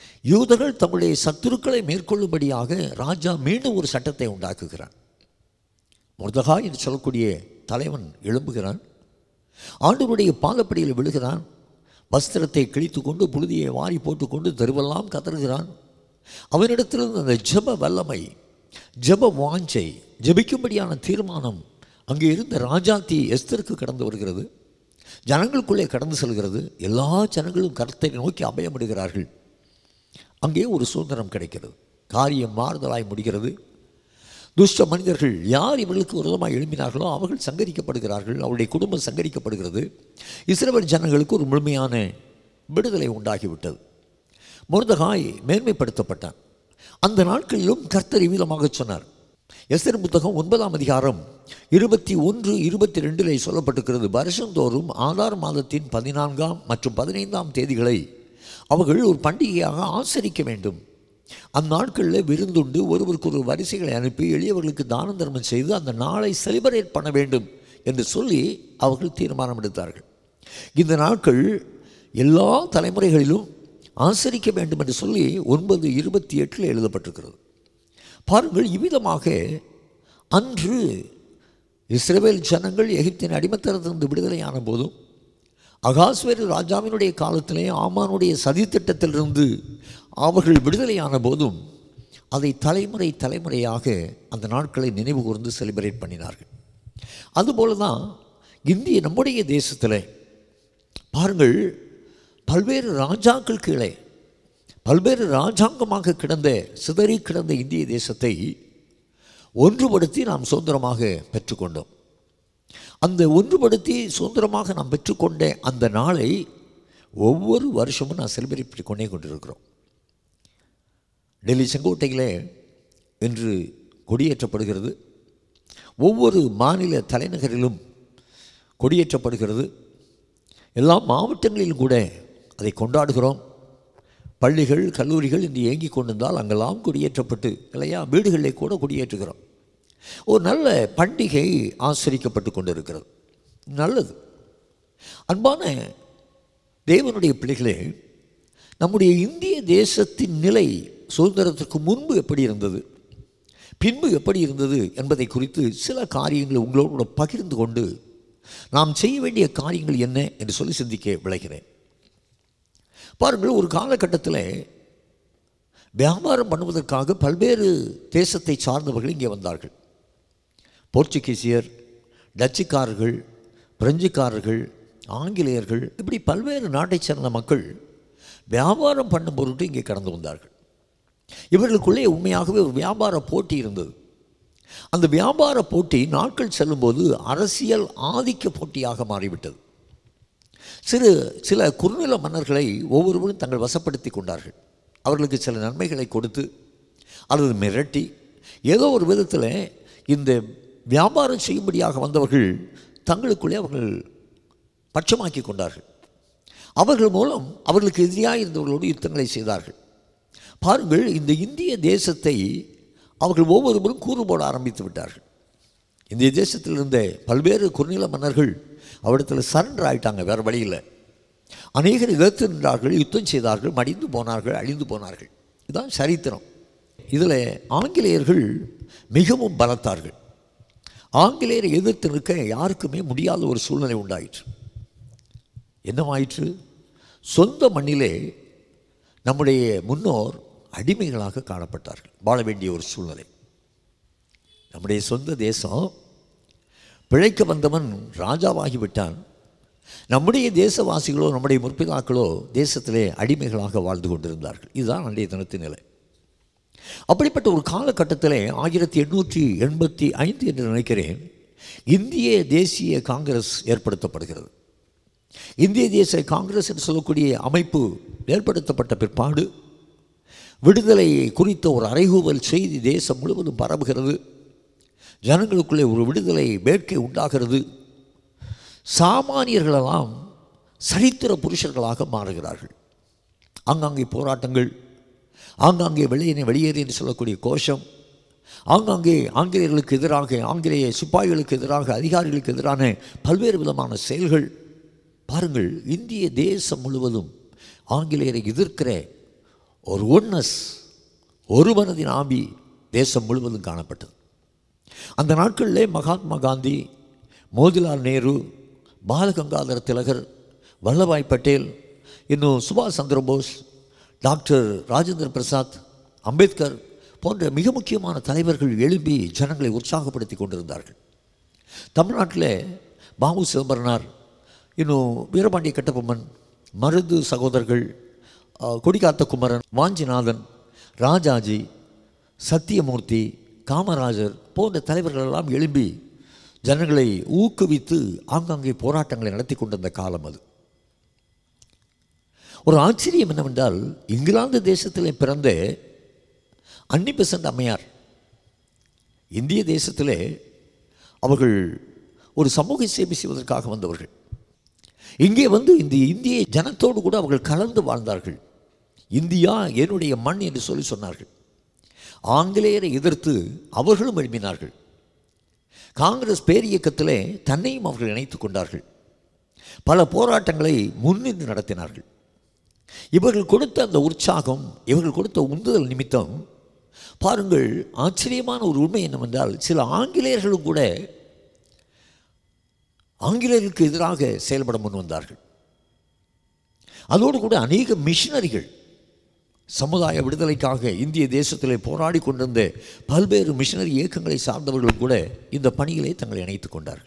யூதர்கள் தங்களுடைய சத்துருக்களை மேற்கொள்ளும்படியாக ராஜா மீண்டும் ஒரு சட்டத்தை உண்டாக்குகிறான் முர்தகா என்று சொல்லக்கூடிய தலைவன் எழும்புகிறான் ஆண்டவருடைய பாதப்படியில் விழுகிறான் வஸ்திரத்தை கிழித்து கொண்டு புழுதியை வாரி போட்டுக்கொண்டு தெருவெல்லாம் கதறுகிறான் அவனிடத்திலிருந்து அந்த ஜெப வல்லமை ஜெப வாஞ்சை ஜெபிக்கும்படியான தீர்மானம் அங்கே இருந்த ராஜாத்தி எஸ்தருக்கு கடந்து வருகிறது ஜனங்களுக்குள்ளே கடந்து செல்கிறது எல்லா ஜனங்களும் கருத்தை நோக்கி அபயமிடுகிறார்கள் அங்கே ஒரு சுதந்திரம் கிடைக்கிறது காரியம் மாறுதலாய் முடிகிறது துஷ்ட மனிதர்கள் யார் இவர்களுக்கு விரோதமாக எழுப்பினார்களோ அவர்கள் சங்கரிக்கப்படுகிறார்கள் அவருடைய குடும்பம் சங்கரிக்கப்படுகிறது இஸ்ரேல் ஜனங்களுக்கு ஒரு முழுமையான விடுதலை உண்டாகிவிட்டது முருதகாய் மேன்மைப்படுத்தப்பட்டான் அந்த நாட்களிலும் கர்த்தர் இவ்விதமாக சொன்னார் எஸ்தர் புத்தகம் ஒன்பதாம் அதிகாரம் இருபத்தி ஒன்று இருபத்தி ரெண்டிலே சொல்லப்பட்டிருக்கிறது வருஷந்தோறும் ஆதார் மாதத்தின் பதினான்காம் மற்றும் பதினைந்தாம் தேதிகளை அவர்கள் ஒரு பண்டிகையாக ஆசரிக்க வேண்டும் அந்நாட்களில் விருந்துண்டு ஒருவருக்கு ஒரு வரிசைகளை அனுப்பி எளியவர்களுக்கு தான தர்மம் செய்து அந்த நாளை செலிப்ரேட் பண்ண வேண்டும் என்று சொல்லி அவர்கள் தீர்மானம் எடுத்தார்கள் இந்த நாட்கள் எல்லா தலைமுறைகளிலும் ஆசரிக்க வேண்டும் என்று சொல்லி ஒன்பது இருபத்தி எட்டில் எழுதப்பட்டிருக்கிறது பாருங்கள் இவ்விதமாக அன்று இஸ்ரேல் ஜனங்கள் எகிப்தின் அடிமத்தனத்திலிருந்து விடுதலையான போதும் அகாஸ்வேரு ராஜாவினுடைய காலத்திலே ஆமானுடைய சதித்திட்டத்திலிருந்து அவர்கள் விடுதலையான போதும் அதை தலைமுறை தலைமுறையாக அந்த நாட்களை நினைவு கூர்ந்து செலிப்ரேட் பண்ணினார்கள் அதுபோல தான் இந்திய நம்முடைய தேசத்தில் பாருங்கள் பல்வேறு ராஜாக்கள் கீழே பல்வேறு ராஜாங்கமாக கிடந்த சிதறி கிடந்த இந்திய தேசத்தை ஒன்றுபடுத்தி நாம் சுதந்திரமாக பெற்றுக்கொண்டோம் அந்த ஒன்றுபடுத்தி சுதந்திரமாக நாம் பெற்றுக்கொண்ட அந்த நாளை ஒவ்வொரு வருஷமும் நான் செலிப்ரேட் பண்ணி கொண்டே கொண்டிருக்கிறோம் டெல்லி செங்கோட்டையிலே இன்று கொடியேற்றப்படுகிறது ஒவ்வொரு மாநில தலைநகரிலும் கொடியேற்றப்படுகிறது எல்லா மாவட்டங்களிலும் கூட அதை கொண்டாடுகிறோம் பள்ளிகள் கல்லூரிகள் இன்று இயங்கி கொண்டிருந்தால் அங்கெல்லாம் கொடியேற்றப்பட்டு இல்லையா வீடுகளிலே கூட கொடியேற்றுகிறோம் ஒரு நல்ல பண்டிகை ஆசரிக்கப்பட்டு கொண்டிருக்கிறது நல்லது அன்பான தேவனுடைய பிள்ளைகளே நம்முடைய இந்திய தேசத்தின் நிலை சுதந்திரத்திற்கு முன்பு எப்படி இருந்தது பின்பு எப்படி இருந்தது என்பதை குறித்து சில காரியங்களை உங்களோடு கூட பகிர்ந்து கொண்டு நாம் செய்ய வேண்டிய காரியங்கள் என்ன என்று சொல்லி சிந்திக்க விளைகிறேன் பாருங்கள் ஒரு காலகட்டத்தில் வியாபாரம் பண்ணுவதற்காக பல்வேறு தேசத்தை சார்ந்தவர்கள் இங்கே வந்தார்கள் போர்ச்சுகீசியர் டச்சுக்காரர்கள் பிரெஞ்சுக்காரர்கள் ஆங்கிலேயர்கள் இப்படி பல்வேறு நாட்டைச் சேர்ந்த மக்கள் வியாபாரம் பண்ணும் பொருட்டு இங்கே கடந்து வந்தார்கள் இவர்களுக்குள்ளே உண்மையாகவே ஒரு வியாபார போட்டி இருந்தது அந்த வியாபார போட்டி நாட்கள் செல்லும்போது அரசியல் ஆதிக்க போட்டியாக மாறிவிட்டது சிறு சில குறுநில மன்னர்களை ஒவ்வொருவரும் தங்கள் வசப்படுத்தி கொண்டார்கள் அவர்களுக்கு சில நன்மைகளை கொடுத்து அல்லது மிரட்டி ஏதோ ஒரு விதத்தில் இந்த வியாபாரம் செய்யும்படியாக வந்தவர்கள் தங்களுக்குள்ளே அவர்கள் பட்சமாக்கி கொண்டார்கள் அவர்கள் மூலம் அவர்களுக்கு எதிராக இருந்தவர்களோடு யுத்தங்களை செய்தார்கள் பாருங்கள் இந்த இந்திய தேசத்தை அவர்கள் ஒவ்வொருவரும் கூறு போட ஆரம்பித்து விட்டார்கள் இந்திய தேசத்தில் இருந்த பல்வேறு குறுநில மன்னர்கள் அவரிடத்தில் சரண்டர் ஆயிட்டாங்க வேறு வழியில் அநேகர் எதிர்த்து நின்றார்கள் யுத்தம் செய்தார்கள் மடிந்து போனார்கள் அழிந்து போனார்கள் இதுதான் சரித்திரம் இதில் ஆங்கிலேயர்கள் மிகவும் பலத்தார்கள் ஆங்கிலேயரை எதிர்த்து நிற்க யாருக்குமே முடியாத ஒரு சூழ்நிலை உண்டாயிற்று என்னவாயிற்று சொந்த மண்ணிலே நம்முடைய முன்னோர் அடிமைகளாக காணப்பட்டார்கள் வாழ வேண்டிய ஒரு சூழ்நிலை நம்முடைய சொந்த தேசம் பிழைக்க வந்தவன் ராஜாவாகி விட்டான் நம்முடைய தேசவாசிகளோ நம்முடைய முற்பிதாக்களோ தேசத்திலே அடிமைகளாக வாழ்ந்து கொண்டிருந்தார்கள் இதுதான் அன்றைய தினத்தின் நிலை அப்படிப்பட்ட ஒரு காலகட்டத்தில் ஆயிரத்தி எண்ணூற்றி எண்பத்தி ஐந்து என்று நினைக்கிறேன் இந்திய தேசிய காங்கிரஸ் ஏற்படுத்தப்படுகிறது இந்திய தேசிய காங்கிரஸ் என்று சொல்லக்கூடிய அமைப்பு ஏற்படுத்தப்பட்ட பிற்பாடு விடுதலை குறித்த ஒரு அறைகூவல் செய்தி தேசம் முழுவதும் பரவுகிறது ஜனங்களுக்குள்ளே ஒரு விடுதலை வேட்கை உண்டாகிறது சாமானியர்களெல்லாம் சரித்திர புருஷர்களாக மாறுகிறார்கள் ஆங்காங்கே போராட்டங்கள் ஆங்காங்கே வெளியே வெளியேறி என்று சொல்லக்கூடிய கோஷம் ஆங்காங்கே ஆங்கிலேயர்களுக்கு எதிராக ஆங்கிலேய சிப்பாய்களுக்கு எதிராக அதிகாரிகளுக்கு எதிரான பல்வேறு விதமான செயல்கள் பாருங்கள் இந்திய தேசம் முழுவதும் ஆங்கிலேயரை எதிர்க்கிற ஒரு ஒன்னஸ் ஒரு மனதின் ஆவி தேசம் முழுவதும் காணப்பட்டது அந்த நாட்களிலே மகாத்மா காந்தி மோதிலால் நேரு பாலகங்காதர திலகர் வல்லபாய் பட்டேல் இன்னும் சுபாஷ் சந்திர போஸ் டாக்டர் ராஜேந்திர பிரசாத் அம்பேத்கர் போன்ற மிக முக்கியமான தலைவர்கள் எழும்பி ஜனங்களை உற்சாகப்படுத்தி கொண்டிருந்தார்கள் தமிழ்நாட்டில் பாபு சிதம்பரனார் இன்னும் வீரபாண்டிய கட்டபொம்மன் மருது சகோதரர்கள் அஹ், கொடிகாத்த குமரன் வாஞ்சிநாதன் ராஜாஜி சத்தியமூர்த்தி காமராஜர் போன்ற தலைவர்கள் எல்லாம் எழும்பி ஜனங்களை ஊக்குவித்து ஆங்காங்கே போராட்டங்களை நடத்தி கொண்டிருந்த காலம் அது ஒரு ஆச்சரியம் என்னவென்றால் இங்கிலாந்து தேசத்திலே பிறந்த அன்னி பெசன்ட் அம்மையார் இந்திய தேசத்திலே அவர்கள் ஒரு சமூக சேவை செய்வதற்காக வந்தவர்கள் இங்கே வந்து இந்த இந்திய ஜனத்தோடு கூட அவர்கள் கலந்து வாழ்ந்தார்கள் இந்தியா என்னுடைய மண் என்று சொல்லி சொன்னார்கள் ஆங்கிலேயரை எதிர்த்து அவர்களும் எழுப்பினார்கள் காங்கிரஸ் பேரியக்கத்திலே தன்னையும் அவர்கள் இணைத்துக் கொண்டார்கள் பல போராட்டங்களை முன்னின்று நடத்தினார்கள் இவர்கள் கொடுத்த அந்த உற்சாகம் இவர்கள் கொடுத்த உந்துதல் நிமித்தம் பாருங்கள் ஆச்சரியமான ஒரு உண்மை என்னவென்றால் சில ஆங்கிலேயர்களும் கூட ஆங்கிலேயர்களுக்கு எதிராக செயல்பட முன் வந்தார்கள் அதோடு கூட அநேக மிஷினரிகள் சமுதாய விடுதலைக்காக இந்திய தேசத்திலே போராடி கொண்டிருந்த பல்வேறு மிஷினரி இயக்கங்களை சார்ந்தவர்கள் கூட இந்த பணியிலே தங்களை இணைத்துக் கொண்டார்கள்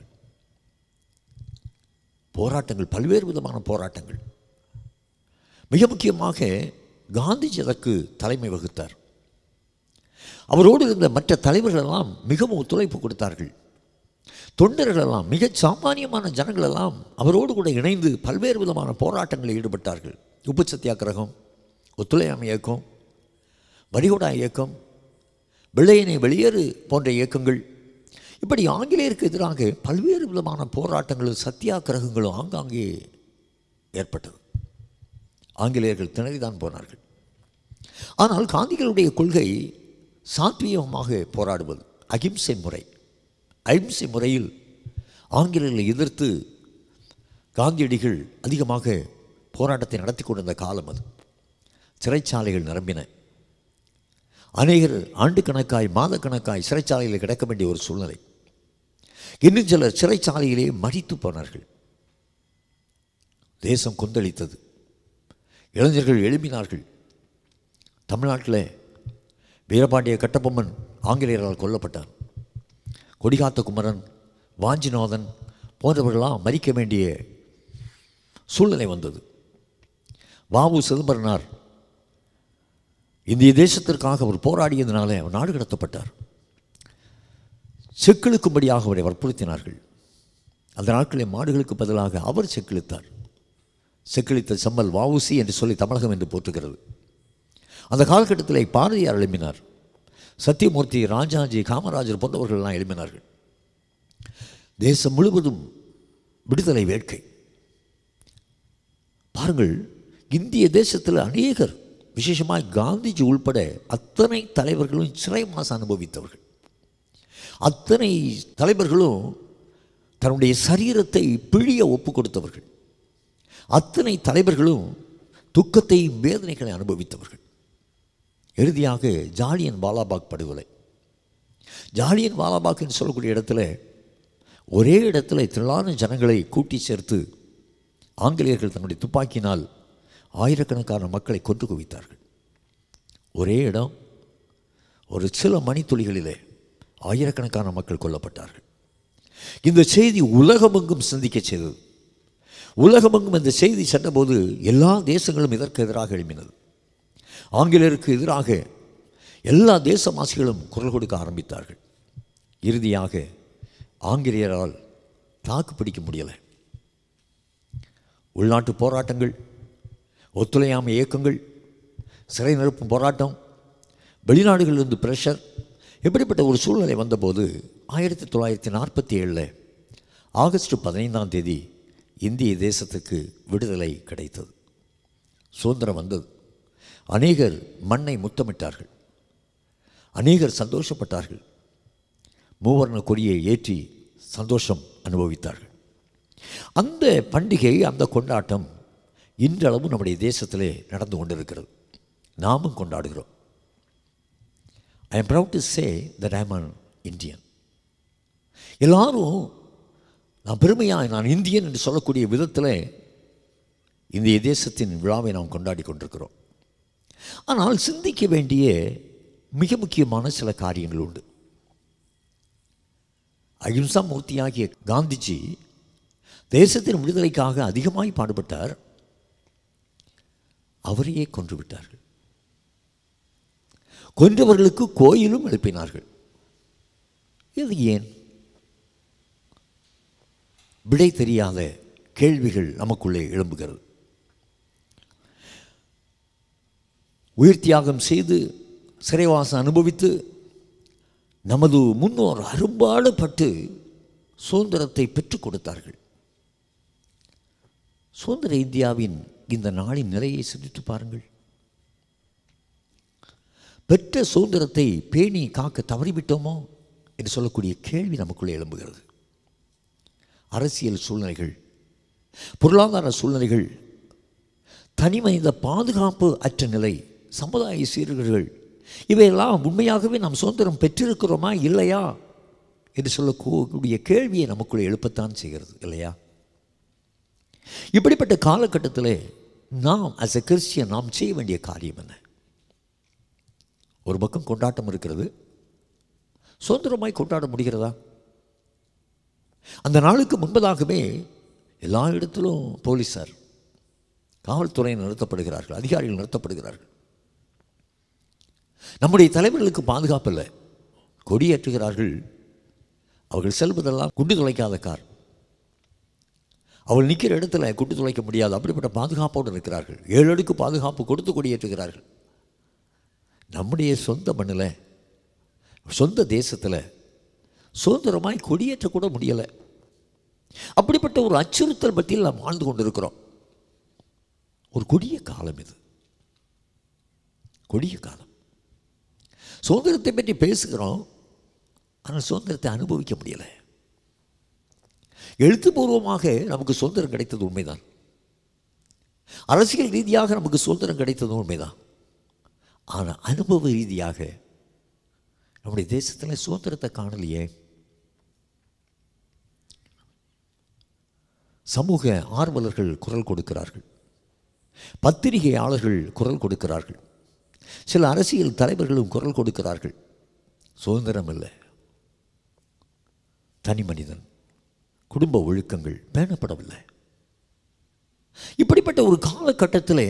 போராட்டங்கள் பல்வேறு விதமான போராட்டங்கள் மிக முக்கியமாக காந்திஜி அதற்கு தலைமை வகுத்தார் அவரோடு இருந்த மற்ற தலைவர்கள் எல்லாம் மிகவும் ஒத்துழைப்பு கொடுத்தார்கள் தொண்டர்கள் எல்லாம் மிகச் சாமானியமான ஜனங்கள் எல்லாம் அவரோடு கூட இணைந்து பல்வேறு விதமான போராட்டங்களில் ஈடுபட்டார்கள் உப்பு சத்தியாகிரகம் ஒத்துழையாமை இயக்கம் வரிகுடா இயக்கம் வெள்ளையனை வெளியேறு போன்ற இயக்கங்கள் இப்படி ஆங்கிலேயருக்கு எதிராக பல்வேறு விதமான போராட்டங்களும் சத்தியாகிரகங்களும் ஆங்காங்கே ஏற்பட்டது ஆங்கிலேயர்கள் திணறிதான் போனார்கள் ஆனால் காந்திகளுடைய கொள்கை சாத்வீகமாக போராடுவது அகிம்சை முறை அகிம்சை முறையில் ஆங்கிலேயர்களை எதிர்த்து காந்தியடிகள் அதிகமாக போராட்டத்தை நடத்தி கொண்டிருந்த காலம் அது சிறைச்சாலைகள் நிரம்பின அநேகர் ஆண்டுக்கணக்காய் மாதக்கணக்காய் சிறைச்சாலையில் கிடக்க வேண்டிய ஒரு சூழ்நிலை இன்னும் சிலர் சிறைச்சாலையிலே மடித்து போனார்கள் தேசம் கொந்தளித்தது இளைஞர்கள் எழுப்பினார்கள் தமிழ்நாட்டில் வீரபாண்டிய கட்டபொம்மன் ஆங்கிலேயரால் கொல்லப்பட்டான் கொடிகாத்த குமரன் வாஞ்சிநாதன் போன்றவர்களாம் மறிக்க வேண்டிய சூழ்நிலை வந்தது வாவு சிதம்பரனார் இந்திய தேசத்திற்காக அவர் போராடியதினாலே அவர் நாடு கடத்தப்பட்டார் செக்கிழுக்கும்படியாக அவரை வற்புறுத்தினார்கள் அந்த நாட்களில் மாடுகளுக்கு பதிலாக அவர் செக்கிழுத்தார் செக்கிழித்த செம்மல் வாவுசி என்று சொல்லி தமிழகம் என்று போற்றுகிறது அந்த காலகட்டத்தில் பாரதியார் எழுப்பினார் சத்தியமூர்த்தி ராஜாஜி காமராஜர் போன்றவர்கள்லாம் எழுப்பினார்கள் தேசம் முழுவதும் விடுதலை வேட்கை பாருங்கள் இந்திய தேசத்தில் அநேகர் விசேஷமாக காந்திஜி உள்பட அத்தனை தலைவர்களும் சிறை மாசம் அனுபவித்தவர்கள் அத்தனை தலைவர்களும் தன்னுடைய சரீரத்தை பிழிய ஒப்பு கொடுத்தவர்கள் அத்தனை தலைவர்களும் துக்கத்தையும் வேதனைகளை அனுபவித்தவர்கள் இறுதியாக ஜாலியன் வாலாபாக் படுகொலை ஜாலியன் வாலாபாக் என்று சொல்லக்கூடிய இடத்துல ஒரே இடத்துல திரளான ஜனங்களை கூட்டி சேர்த்து ஆங்கிலேயர்கள் தன்னுடைய துப்பாக்கியினால் ஆயிரக்கணக்கான மக்களை கொன்று குவித்தார்கள் ஒரே இடம் ஒரு சில மணித்துளிகளிலே ஆயிரக்கணக்கான மக்கள் கொல்லப்பட்டார்கள் இந்த செய்தி உலகமெங்கும் சிந்திக்க செய்தது உலகமெங்கும் இந்த செய்தி சென்றபோது எல்லா தேசங்களும் இதற்கு எதிராக எழுப்பினது ஆங்கிலேயருக்கு எதிராக எல்லா தேசவாசிகளும் குரல் கொடுக்க ஆரம்பித்தார்கள் இறுதியாக ஆங்கிலேயரால் தாக்கு பிடிக்க முடியலை உள்நாட்டு போராட்டங்கள் ஒத்துழையாமை இயக்கங்கள் சிறை நிரப்பும் போராட்டம் வெளிநாடுகளிலிருந்து பிரஷர் இப்படிப்பட்ட ஒரு சூழ்நிலை வந்தபோது ஆயிரத்தி தொள்ளாயிரத்தி நாற்பத்தி ஏழில் ஆகஸ்ட் பதினைந்தாம் தேதி இந்திய தேசத்துக்கு விடுதலை கிடைத்தது சுதந்திரம் வந்தது அநேகர் மண்ணை முத்தமிட்டார்கள் அநேகர் சந்தோஷப்பட்டார்கள் மூவர்ண கொடியை ஏற்றி சந்தோஷம் அனுபவித்தார்கள் அந்த பண்டிகை அந்த கொண்டாட்டம் இன்றளவும் நம்முடைய தேசத்திலே நடந்து கொண்டிருக்கிறது நாமும் கொண்டாடுகிறோம் I am proud to say that I'm an Indian எல்லாரும் நான் பெருமையாக நான் இந்தியன் என்று சொல்லக்கூடிய விதத்தில் இந்திய தேசத்தின் விழாவை நாம் கொண்டாடி கொண்டிருக்கிறோம் ஆனால் சிந்திக்க வேண்டிய மிக முக்கியமான சில காரியங்கள் உண்டு அகிம்சா மூர்த்தியாகிய காந்திஜி தேசத்தின் விடுதலைக்காக அதிகமாய் பாடுபட்டார் அவரையே கொன்று விட்டார்கள் கொன்றவர்களுக்கு கோயிலும் எழுப்பினார்கள் இது ஏன் விடை தெரியாத கேள்விகள் நமக்குள்ளே எழும்புகிறது உயிர் தியாகம் செய்து சிறைவாசம் அனுபவித்து நமது முன்னோர் அரும்பாடுபட்டு சுதந்திரத்தை பெற்றுக் கொடுத்தார்கள் சுதந்திர இந்தியாவின் இந்த நாளின் நிலையை சிந்தித்து பாருங்கள் பெற்ற சுதந்திரத்தை பேணி காக்க தவறிவிட்டோமோ என்று சொல்லக்கூடிய கேள்வி நமக்குள்ளே எழும்புகிறது அரசியல் சூழ்நிலைகள் பொருளாதார சூழ்நிலைகள் தனி மனித பாதுகாப்பு அற்ற நிலை சமுதாய சீர்கேடுகள் இவையெல்லாம் உண்மையாகவே நாம் சுதந்திரம் பெற்றிருக்கிறோமா இல்லையா என்று சொல்லக்கூடிய கேள்வியை நமக்குள்ளே எழுப்பத்தான் செய்கிறது இல்லையா இப்படிப்பட்ட காலகட்டத்தில் நாம் அஸ் எ கிறிஸ்டியன் நாம் செய்ய வேண்டிய காரியம் என்ன ஒரு பக்கம் கொண்டாட்டம் இருக்கிறது சுதந்திரமாய் கொண்டாட முடிகிறதா அந்த நாளுக்கு முன்பதாகவே எல்லா இடத்திலும் போலீஸார் காவல்துறையினர் நிறுத்தப்படுகிறார்கள் அதிகாரிகள் நிறுத்தப்படுகிறார்கள் நம்முடைய தலைவர்களுக்கு பாதுகாப்பு இல்லை கொடியேற்றுகிறார்கள் அவர்கள் செல்வதெல்லாம் குண்டு துளைக்காத கார் அவள் நிற்கிற இடத்துல குண்டு துளைக்க முடியாது அப்படிப்பட்ட பாதுகாப்போடு இருக்கிறார்கள் ஏழு அடுக்கு பாதுகாப்பு கொடுத்து கொடியேற்றுகிறார்கள் நம்முடைய சொந்த மண்ணில் சொந்த தேசத்தில் சுதந்திரமாய் கொடியேற்றக்கூட முடியலை அப்படிப்பட்ட ஒரு அச்சுறுத்தல் பற்றியில் நாம் வாழ்ந்து கொண்டிருக்கிறோம் ஒரு கொடிய காலம் இது கொடிய காலம் சுதந்திரத்தை பற்றி பேசுகிறோம் ஆனால் சுதந்திரத்தை அனுபவிக்க முடியலை எழுத்துப்பூர்வமாக நமக்கு சுதந்திரம் கிடைத்தது உண்மைதான் அரசியல் ரீதியாக நமக்கு சுதந்திரம் கிடைத்தது உண்மைதான் ஆனால் அனுபவ ரீதியாக நம்முடைய தேசத்தில் சுதந்திரத்தை காணலையே சமூக ஆர்வலர்கள் குரல் கொடுக்கிறார்கள் பத்திரிகையாளர்கள் குரல் கொடுக்கிறார்கள் சில அரசியல் தலைவர்களும் குரல் கொடுக்கிறார்கள் சுதந்திரம் இல்லை தனி மனிதன் குடும்ப ஒழுக்கங்கள் பேணப்படவில்லை இப்படிப்பட்ட ஒரு காலகட்டத்தில்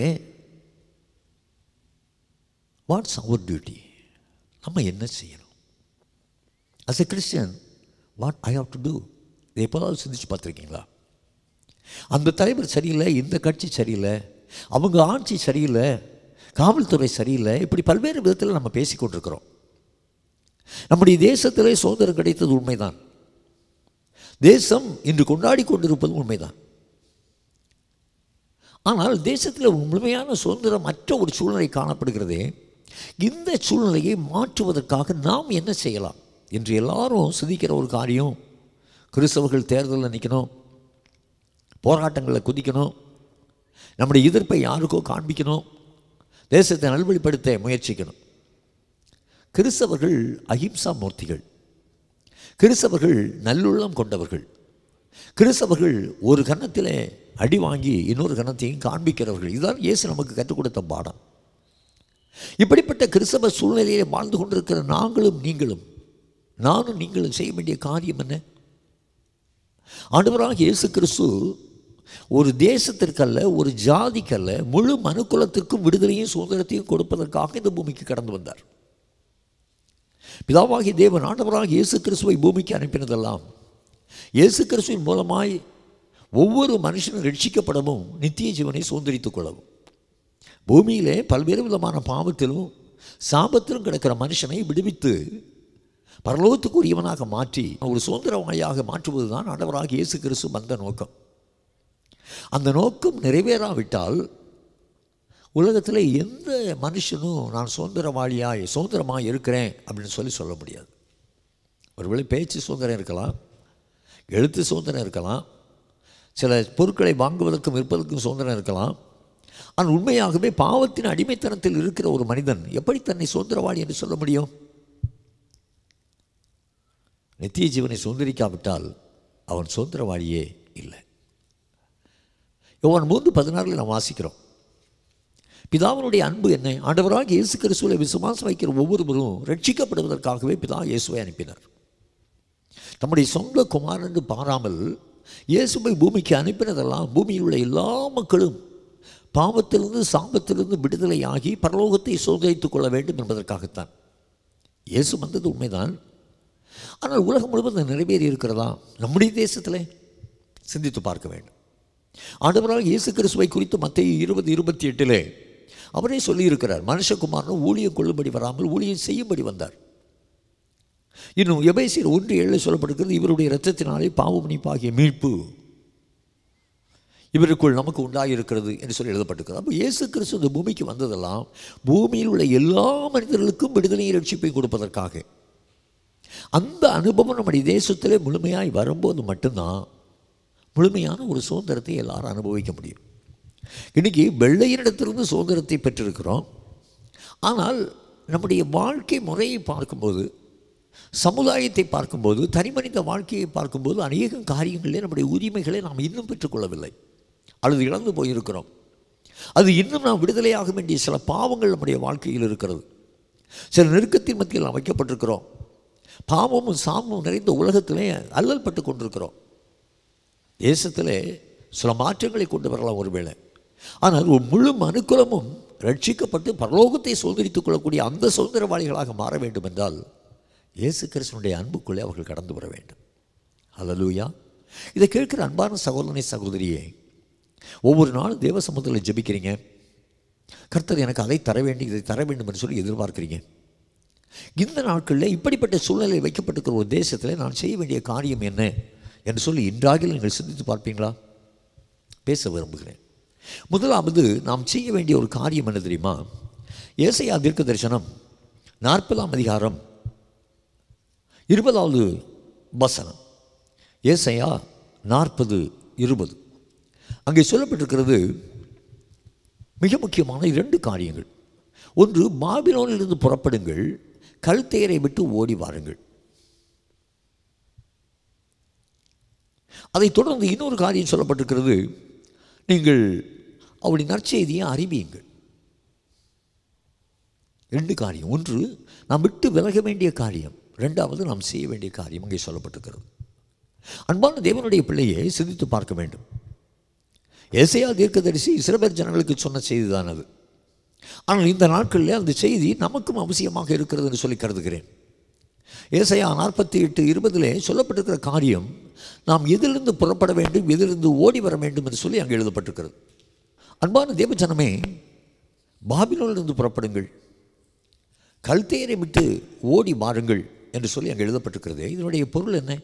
வாட்ஸ் அவர் டியூட்டி நம்ம என்ன செய்யணும் as a Christian what I have to do இதை எப்போதாவது சிந்திச்சு பார்த்துருக்கீங்களா அந்த தலைவர் சரியில்லை இந்த கட்சி சரியில்லை அவங்க ஆட்சி சரியில்லை காவல்துறை சரியில்லை இப்படி பல்வேறு விதத்தில் நம்ம பேசிக்கொண்டிருக்கிறோம் நம்முடைய தேசத்திலே சுதந்திரம் கிடைத்தது உண்மைதான் தேசம் இன்று கொண்டாடி கொண்டிருப்பது உண்மைதான் ஆனால் தேசத்தில் ஒரு முழுமையான சுதந்திரம் அற்ற ஒரு சூழ்நிலை காணப்படுகிறதே இந்த சூழ்நிலையை மாற்றுவதற்காக நாம் என்ன செய்யலாம் என்று எல்லாரும் சிந்திக்கிற ஒரு காரியம் கிறிஸ்தவர்கள் தேர்தலில் நிற்கணும் போராட்டங்களில் குதிக்கணும் நம்முடைய எதிர்ப்பை யாருக்கோ காண்பிக்கணும் தேசத்தை நல்வழிப்படுத்த முயற்சிக்கணும் கிறிஸ்தவர்கள் அஹிம்சா மூர்த்திகள் கிறிஸ்தவர்கள் நல்லுள்ளம் கொண்டவர்கள் கிறிஸ்தவர்கள் ஒரு கன்னத்திலே அடி வாங்கி இன்னொரு கன்னத்தையும் காண்பிக்கிறவர்கள் இதுதான் இயேசு நமக்கு கற்றுக் கொடுத்த பாடம் இப்படிப்பட்ட கிறிஸ்தவ சூழ்நிலையை வாழ்ந்து கொண்டிருக்கிற நாங்களும் நீங்களும் நானும் நீங்களும் செய்ய வேண்டிய காரியம் என்ன ஆண்டவராக இயேசு கிறிஸ்து ஒரு தேசத்திற்கல்ல ஒரு ஜாதிக்கல்ல முழு மனுக்குலத்திற்கும் விடுதலையும் சுதந்திரத்தையும் கொடுப்பதற்காக இந்த பூமிக்கு கடந்து வந்தார் பிதாவாகிய தேவன் ஆண்டவராக இயேசு கிறிஸ்துவை பூமிக்கு அனுப்பினதெல்லாம் இயேசு கிறிஸ்துவின் மூலமாய் ஒவ்வொரு மனுஷனும் ரட்சிக்கப்படவும் நித்திய ஜீவனை சுதந்திரித்துக் கொள்ளவும் பூமியிலே பல்வேறு விதமான பாவத்திலும் சாபத்திலும் கிடக்கிற மனுஷனை விடுவித்து பரலோகத்துக்குரியவனாக மாற்றி ஒரு சுதந்திரவாயாக மாற்றுவது தான் ஆண்டவராக இயேசு கிறிஸ்து வந்த நோக்கம் அந்த நோக்கம் நிறைவேறாவிட்டால் உலகத்தில் எந்த மனுஷனும் நான் சுதந்திரவாளியாய் சுதந்திரமாக இருக்கிறேன் அப்படின்னு சொல்லி சொல்ல முடியாது ஒருவேளை பேச்சு சுதந்திரம் இருக்கலாம் எழுத்து சுதந்திரம் இருக்கலாம் சில பொருட்களை வாங்குவதற்கும் விற்பதற்கும் சுதந்திரம் இருக்கலாம் ஆனால் உண்மையாகவே பாவத்தின் அடிமைத்தனத்தில் இருக்கிற ஒரு மனிதன் எப்படி தன்னை சுதந்திரவாளி என்று சொல்ல முடியும் நித்திய ஜீவனை சுதந்திரிக்காவிட்டால் அவன் சுதந்திரவாளியே இல்லை யோவான் மூன்று பதினாறில் நாம் வாசிக்கிறோம் பிதாவினுடைய அன்பு என்ன ஆண்டவராக இயேசு கிறிஸ்துவை விசுவாசம் வைக்கிற ஒவ்வொருவரும் ரட்சிக்கப்படுவதற்காகவே பிதா இயேசுவை அனுப்பினார் தம்முடைய சொந்த குமாரன் என்று பாராமல் இயேசுவை பூமிக்கு அனுப்பினதெல்லாம் பூமியில் உள்ள எல்லா மக்களும் பாவத்திலிருந்து சாபத்திலிருந்து விடுதலையாகி பரலோகத்தை சுதந்திரித்துக் கொள்ள வேண்டும் என்பதற்காகத்தான் இயேசு வந்தது உண்மைதான் ஆனால் உலகம் முழுவதும் நிறைவேறி இருக்கிறதா நம்முடைய தேசத்திலே சிந்தித்து பார்க்க வேண்டும் ஆண்டவராக இயேசு கிறிஸ்துவை குறித்து மத்திய இருபது இருபத்தி எட்டிலே அவரே சொல்லியிருக்கிறார் மனுஷகுமாரனும் ஊழியம் கொள்ளும்படி வராமல் ஊழியம் செய்யும்படி வந்தார் இன்னும் எபேசியர் ஒன்று ஏழு சொல்லப்படுகிறது இவருடைய இரத்தத்தினாலே பாவமணிப்பாகிய மீட்பு இவருக்குள் நமக்கு உண்டாயிருக்கிறது என்று சொல்லி எழுதப்பட்டிருக்கிறது அப்போ இயேசு கிறிஸ்து இந்த பூமிக்கு வந்ததெல்லாம் பூமியில் உள்ள எல்லா மனிதர்களுக்கும் விடுதலையை ரட்சிப்பை கொடுப்பதற்காக அந்த அனுபவம் நம்முடைய தேசத்திலே முழுமையாய் வரும்போது மட்டும்தான் முழுமையான ஒரு சுதந்திரத்தை எல்லாரும் அனுபவிக்க முடியும் இன்றைக்கி வெள்ளையரிடத்திலிருந்து சுதந்திரத்தை பெற்றிருக்கிறோம் ஆனால் நம்முடைய வாழ்க்கை முறையை பார்க்கும்போது சமுதாயத்தை பார்க்கும்போது தனிமனித வாழ்க்கையை பார்க்கும்போது அநேக காரியங்களிலே நம்முடைய உரிமைகளை நாம் இன்னும் பெற்றுக்கொள்ளவில்லை அல்லது இழந்து போயிருக்கிறோம் அது இன்னும் நாம் விடுதலையாக வேண்டிய சில பாவங்கள் நம்முடைய வாழ்க்கையில் இருக்கிறது சில நெருக்கத்தின் மத்தியில் நாம் வைக்கப்பட்டிருக்கிறோம் பாவமும் சாபமும் நிறைந்த உலகத்திலே அல்லல் பட்டு கொண்டிருக்கிறோம் தேசத்திலே சில மாற்றங்களை கொண்டு வரலாம் ஒருவேளை ஆனால் ஒரு முழு மனுக்குலமும் ரட்சிக்கப்பட்டு பரலோகத்தை சுதந்திரித்துக் கொள்ளக்கூடிய அந்த சுதந்திரவாளிகளாக மாற வேண்டும் என்றால் இயேசு கிறிஸ்தனுடைய அன்புக்குள்ளே அவர்கள் கடந்து வர வேண்டும் ஹalleluya இதை கேட்கிற அன்பான சகோதரனை சகோதரியே ஒவ்வொரு நாளும் தேவ சமூகத்தில் ஜெபிக்கிறீங்க கர்த்தர் எனக்கு அதை தர வேண்டும் இதை தர வேண்டும் என்று சொல்லி எதிர்பார்க்குறீங்க இந்த நாட்களில் இப்படிப்பட்ட சூழ்நிலை வைக்கப்பட்டிருக்கிற ஒரு தேசத்தில் நான் செய்ய வேண்டிய காரியம் என்ன என்று சொல்லி இன்றாகில் நீங்கள் சிந்தித்து பார்ப்பீங்களா பேச விரும்புகிறேன் முதலாவது நாம் செய்ய வேண்டிய ஒரு காரியம் என்ன தெரியுமா ஏசையா தீர்க்க தரிசனம் நாற்பதாம் அதிகாரம் இருபதாவது வசனம் ஏசையா நாற்பது இருபது அங்கே சொல்லப்பட்டிருக்கிறது மிக முக்கியமான இரண்டு காரியங்கள் ஒன்று பாபிலோனிலிருந்து புறப்படுங்கள் கழுத்தேரை விட்டு ஓடி வாருங்கள் அதைத் தொடர்ந்து இன்னொரு காரியம் சொல்லப்பட்டிருக்கிறது நீங்கள் அவருடைய நற்செய்தியை அறிவியுங்கள் ரெண்டு காரியம் ஒன்று நாம் விட்டு விலக வேண்டிய காரியம் ரெண்டாவது நாம் செய்ய வேண்டிய காரியம் இங்கே சொல்லப்பட்டிருக்கிறது அன்பான தேவனுடைய பிள்ளையை சிந்தித்து பார்க்க வேண்டும் ஏசையா தீர்க்கதரிசி இஸ்ரவேல் ஜனங்களுக்கு சொன்ன செய்தி தான் அது ஆனால் இந்த நாட்களில் அந்த செய்தி நமக்கும் அவசியமாக இருக்கிறது என்று சொல்லி கருதுகிறேன் ஏசையா நாற்பத்தி எட்டு இருபதிலே சொல்லப்பட்டிருக்கிற காரியம் நாம் எதிலிருந்து புறப்பட வேண்டும் எதிலிருந்து ஓடி வர வேண்டும் என்று சொல்லி அங்கே எழுதப்பட்டிருக்கிறது அன்பான தேவஜனமே பாபிலோனிலிருந்து புறப்படுங்கள் கல்தேரை விட்டு ஓடி மாறுங்கள் என்று சொல்லி அங்கே எழுதப்பட்டிருக்கிறது இதனுடைய பொருள் என்ன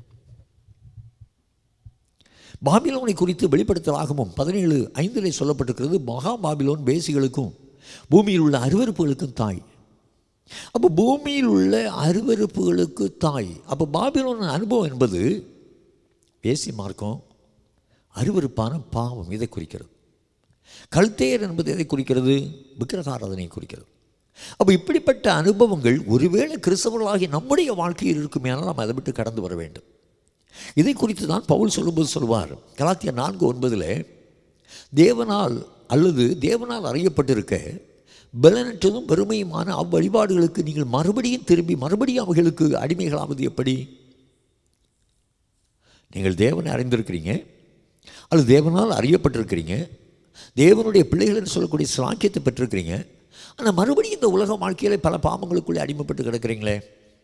பாபிலோனை குறித்து வெளிப்படுத்தலாகவும் பதினேழு ஐந்திலே சொல்லப்பட்டிருக்கிறது மகா பாபிலோன் பேசிகளுக்கும் பூமியில் உள்ள அருவருப்புகளுக்கும் தாய் அப்போ பூமியில் உள்ள அருவருப்புகளுக்கு தாய் அப்போ பாபிலோன் அனுபவம் என்பது பேசி மார்க்கம் அருவருப்பான பாவம் இதை குறிக்கிறது கல்தேர் என்பது எதை குறிக்கிறது விக்கிரகாராதனை குறிக்கிறது அப்போ இப்படிப்பட்ட அனுபவங்கள் ஒருவேளை கிறிஸ்தவர்களாகி நம்முடைய வாழ்க்கையில் இருக்குமேனால் நாம் அதை விட்டு கடந்து வர வேண்டும் இதை குறித்து தான் பவுல் சொல்லும்போது சொல்வார் கலாத்திய நான்கு ஒன்பதில் தேவனால் அல்லது தேவனால் அறியப்பட்டிருக்க பலனற்றதும் பெருமையுமான அவ்வழிபாடுகளுக்கு நீங்கள் மறுபடியும் திரும்பி மறுபடியும் அவைகளுக்கு அடிமைகளாவது எப்படி நீங்கள் தேவனை அறிந்திருக்கிறீங்க அல்லது தேவனால் அறியப்பட்டிருக்கிறீங்க தேவனுடைய பிள்ளைகள் என்று சொல்லக்கூடிய சாக்கியத்தை பெற்றிருக்கிறீங்க ஆனால் மறுபடியும் இந்த உலக வாழ்க்கையில் பல பாவங்களுக்குள்ளே அடிமைப்பட்டு கிடக்கிறீங்களே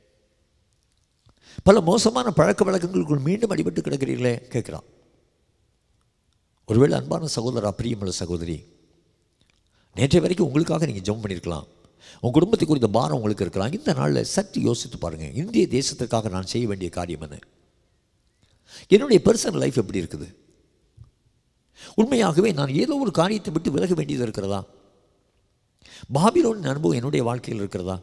பல மோசமான பழக்க வழக்கங்களுக்குள் மீண்டும் அடிபட்டு கிடக்கிறீர்களே கேட்குறான் ஒருவேளை அன்பான சகோதரா பிரியமுள்ள சகோதரி நேற்றைய வரைக்கும் உங்களுக்காக நீங்கள் ஜெபம் பண்ணியிருக்கலாம் உங்கள் குடும்பத்தை குறித்த பாரம் உங்களுக்கு இருக்கலாம் இந்த நாளில் சற்று யோசித்து பாருங்கள் இந்திய தேசத்திற்காக நான் செய்ய வேண்டிய காரியம் என்ன என்னுடைய பர்சனல் லைஃப் எப்படி இருக்குது உண்மையாகவே நான் ஏதோ ஒரு காரியத்தை விட்டு விலக வேண்டியது இருக்கிறதா பாபிலோனின் அனுபவம் என்னுடைய வாழ்க்கையில் இருக்கிறதா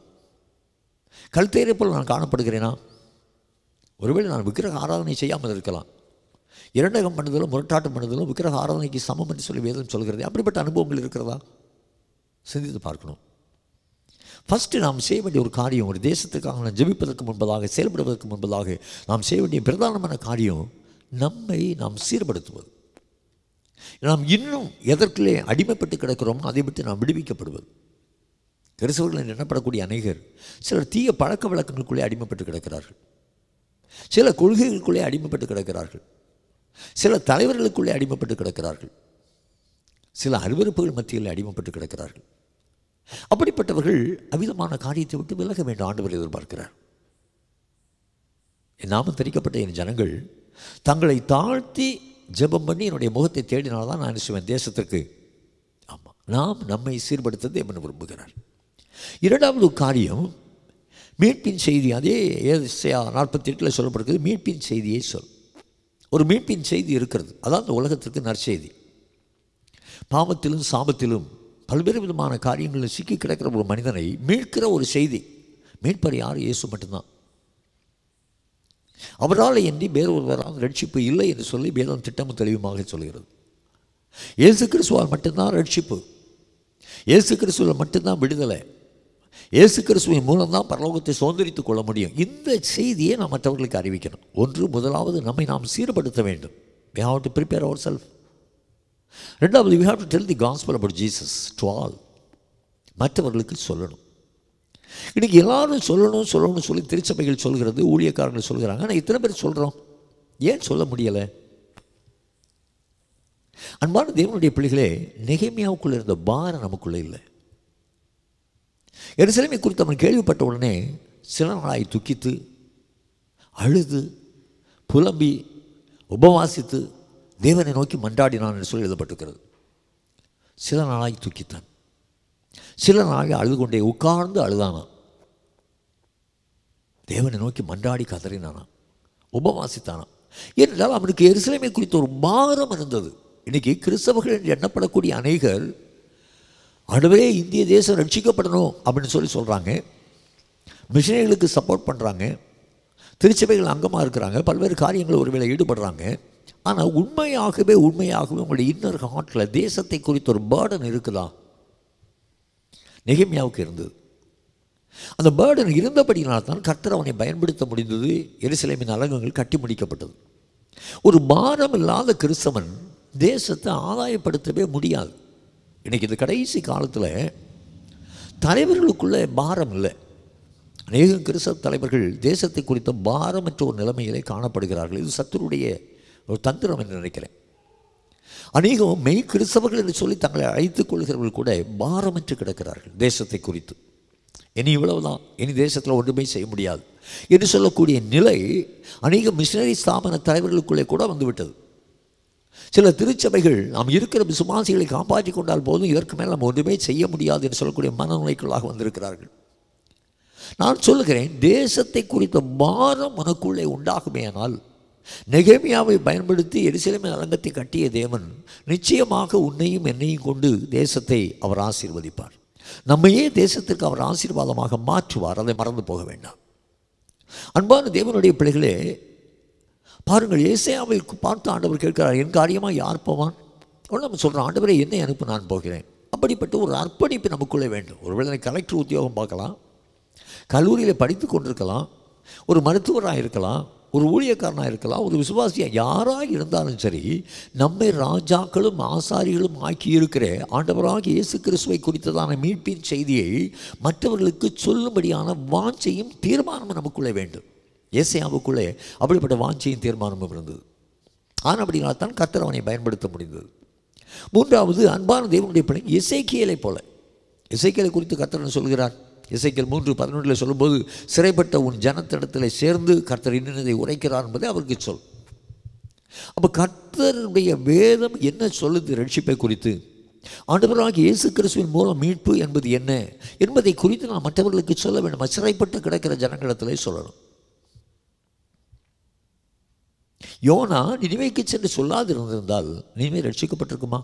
கல்தேரை போல் நான் காணப்படுகிறேனா ஒருவேளை நான் விக்கிரக ஆராதனை செய்யாமல் இருக்கலாம் இரண்டகம் பண்ணுதலும் முரட்டாட்டம் பண்ணுதலும் விக்கிரக ஆராதனைக்கு சமம் என்று சொல்லி வேதம் சொல்கிறது அப்படிப்பட்ட அனுபவங்கள் இருக்கிறதா சிந்தித்து பார்க்கணும் ஃபஸ்ட்டு நாம் செய்ய வேண்டிய ஒரு காரியம் ஒரு தேசத்துக்காக நாம் ஜெபிப்பதற்கு முன்பதாக செயல்படுவதற்கு முன்பதாக நாம் செய்ய வேண்டிய பிரதானமான காரியம் நம்மை நாம் சீர்படுத்துவது நாம் இன்னும் எதற்குள்ளே அடிமைப்பட்டு கிடக்கிறோமோ அதை விட்டு நாம் விடுவிக்கப்படுவது கிறிஸ்தவர்கள் எண்ணப்படக்கூடிய அநேகர் சிலர் தீய பழக்க வழக்கங்களுக்குள்ளே அடிமைப்பட்டு கிடக்கிறார்கள் சில கொள்கைகளுக்குள்ளே அடிமைப்பட்டு கிடக்கிறார்கள் சில தலைவர்களுக்குள்ளே அடிமைப்பட்டு கிடக்கிறார்கள் சில அருவருப்புகள் மத்தியில் அடிமைப்பட்டு கிடக்கிறார்கள் அப்படிப்பட்டவர்கள் அவிதமான காரியத்தை விட்டு விலக வேண்டும் ஆண்டவர் எதிர்பார்க்கிறார் என் நாமம் தெரிவிக்கப்பட்ட என் ஜனங்கள் தங்களை தாழ்த்தி ஜெபம் பண்ணி என்னுடைய முகத்தை தேடினால்தான் நான் நினைச்சுவேன் தேசத்திற்கு ஆமாம் நாம் நம்மை சீர்படுத்த தேவன் விரும்புகிறார் இரண்டாவது காரியம் மீட்பின் செய்தி அதே ஏசியா நாற்பத்தி எட்டில் சொல்லப்படுகிறது மீட்பின் செய்தியை சொல் ஒரு மீட்பின் செய்தி இருக்கிறது அதான் இந்த உலகத்திற்கு நற்செய்தி பாவத்திலும் சாபத்திலும் பல்வேறு விதமான காரியங்களில் சிக்கி கிடக்கிற ஒரு மனிதனை மீட்கிற ஒரு செய்தி மீட்பர் யார் இயேசு மட்டும்தான் அவரால் எண்ணி வேறு ஒருவரால் ரட்சிப்பு இல்லை என்று சொல்லி வேதம் திட்டமும் தெளிவுமாக சொல்கிறது இயேசு கிறிஸ்துவால் மட்டும்தான் ரட்சிப்பு இயேசு கிறிஸ்துவில் மட்டும்தான் விடுதலை இயேசு கிறிஸ்துவின் மூலம்தான் பரலோகத்தை சுதந்திரித்துக் கொள்ள முடியும் இந்த செய்தியை நாம் மற்றவர்களுக்கு அறிவிக்கணும் ஒன்று முதலாவது நம்மை நாம் சீர்படுத்த வேண்டும் we have to prepare ourselves ரெண்டாவது we have to tell the gospel about jesus to all மற்றவர்களுக்கு சொல்லணும் இன்னைக்கு எல்லாரும் சொல்லணும் சொல்லணும்னு சொல்லி திருச்சபைகள் சொல்கிறது ஊழியக்காரர்கள் சொல்கிறாங்க ஆனால் இத்தனை பேர் சொல்கிறோம் ஏன் சொல்ல முடியலை அன்பான தேவனுடைய பிள்ளைகளே நெகேமியாவுக்குள்ள இருந்த பாரம் நமக்குள்ளே இல்லை எருசலேமை குறித்து அவன் கேள்விப்பட்ட உடனே சில நாளாய் துக்கித்து அழுது புலம்பி உபவாசித்து தேவனை நோக்கி மன்றாடினான் என்று சொல்லி எழுதப்பட்டிருக்கிறது சில நாளாய் துக்கித்தான் சில நாளாய் அழுது கொண்டே உட்கார்ந்து அழுதானான் தேவனை நோக்கி மன்றாடி கதறினானான் உபவாசித்தானான் ஏனென்றால் அவனுக்கு எருசலேமை குறித்த ஒரு பாரம் இருந்தது இன்னைக்கு கிறிஸ்தவர்கள் என்று எண்ணப்படக்கூடிய அநேகர் அடுவே இந்திய தேசம் ரட்சிக்கப்படணும் அப்படின்னு சொல்லி சொல்கிறாங்க மிஷினரிகளுக்கு சப்போர்ட் பண்ணுறாங்க திருச்சபைகள் அங்கமாக இருக்கிறாங்க பல்வேறு காரியங்கள் ஒருவேளை ஈடுபடுறாங்க ஆனால் உண்மையாகவே உண்மையாகவே உங்களுடைய இன்னர் ஹார்ட்டில் தேசத்தை குறித்த ஒரு பேர்டன் இருக்குதா நெகிமியாவுக்கு இருந்தது அந்த பேர்டன் இருந்தபடியினால் தான் கர்த்தர் அவனை பயன்படுத்த முடிந்தது எருசலேமின் அலங்கங்கள் கட்டி முடிக்கப்பட்டது ஒரு பாரம் இல்லாத கிறிஸ்தவன் தேசத்தை ஆதாயப்படுத்தவே முடியாது இன்றைக்கி இந்த கடைசி காலத்தில் தலைவர்களுக்குள்ளே பாரம் இல்லை அநேக கிறிஸ்தவ தலைவர்கள் தேசத்தை குறித்த பாரமற்ற ஒரு நிலைமையிலே காணப்படுகிறார்கள் இது சத்துருடைய ஒரு தந்திரம் என்று நினைக்கிறேன் அநேகம் மெய் கிறிஸ்தவர்கள் என்று சொல்லி தங்களை அழைத்துக் கொள்கிறவர்கள் கூட பாரமற்று கிடக்கிறார்கள் தேசத்தை குறித்து இனி இவ்வளவுதான் இனி தேசத்தில் ஒன்றுமே செய்ய முடியாது என்று சொல்லக்கூடிய நிலை அநேக மிஷினரி ஸ்தாபன தலைவர்களுக்குள்ளே கூட வந்துவிட்டது சில திருச்சபைகள் நாம் இருக்கிற விசுவாசிகளை காப்பாற்றி கொண்டால் போதும் இதற்கு மேல் நம்ம ஒன்றுமே செய்ய முடியாது என்று சொல்லக்கூடிய மனநிலைக்குள்ளாக வந்திருக்கிறார்கள் நான் சொல்லுகிறேன் தேசத்தை குறித்த பாரம் உனக்குள்ளே உண்டாகுமேயானால் நெகேமியாவை பயன்படுத்தி எரிசிலமை அரங்கத்தை கட்டிய தேவன் நிச்சயமாக உன்னையும் என்னையும் கொண்டு தேசத்தை அவர் ஆசீர்வதிப்பார் நம்மையே தேசத்திற்கு அவர் ஆசீர்வாதமாக மாற்றுவார் அதை மறந்து போக வேண்டாம் அன்பான தேவனுடைய பிள்ளைகளே பாருங்கள் ஏசையாவை பார்த்து ஆண்டவர் கேட்கிறார் என் காரியமாக யார் போவான் உடனே நம்ம சொல்கிறோம் ஆண்டவரை என்னை அனுப்பு நான் போகிறேன் அப்படிப்பட்ட ஒரு அர்ப்பணிப்பு நமக்குள்ளே வேண்டும் ஒருவேளை கலெக்டர் உத்தியோகம் பார்க்கலாம் கல்லூரியில் படித்து கொண்டிருக்கலாம் ஒரு மருத்துவராக இருக்கலாம் ஒரு ஊழியக்காரனாக இருக்கலாம் ஒரு விசுவாசியாக யாராக இருந்தாலும் சரி நம்மை ராஜாக்களும் ஆசாரிகளும் ஆக்கி இருக்கிற ஆண்டவராக இயேசு கிறிஸ்துவை குறித்ததான மீட்பின் செய்தியை மற்றவர்களுக்கு சொல்லும்படியான வாஞ்சையும் தீர்மானமும் நமக்குள்ளே வேண்டும் ஏசையாவுக்குள்ளே அப்படிப்பட்ட வாஞ்சையும் தீர்மானமும் இருந்தது ஆனபடினால் தான் கர்த்தர் அவனை பயன்படுத்த முடிந்தது மூன்றாவது அன்பான தேவனுடைய பிள்ளை இசைக்கியலை போல இசைக்கியலை குறித்து கர்த்தர் சொல்கிறார் இசைக்கல் மூன்று பதினொன்றில் சொல்லும்போது சிறைப்பட்ட உன் ஜனத்திடத்தில் சேர்ந்து கர்த்தர் இன்னதை உரைக்கிறார் என்பதை அவருக்கு சொல் அப்போ கர்த்தருடைய வேதம் என்ன சொல்லுது ரட்சிப்பை குறித்து ஆண்டவராக இயேசு கிறிஸ்துவின் மூலம் மீட்பு என்பது என்ன என்பதை குறித்து நான் மற்றவர்களுக்கு சொல்ல வேண்டும் சிறைப்பட்டு கிடக்கிற ஜனங்களிடத்திலே சொல்லணும் யோனா நினைவைக்கு சென்று சொல்லாது இருந்திருந்தால் நினைவை ரட்சிக்கப்பட்டிருக்குமா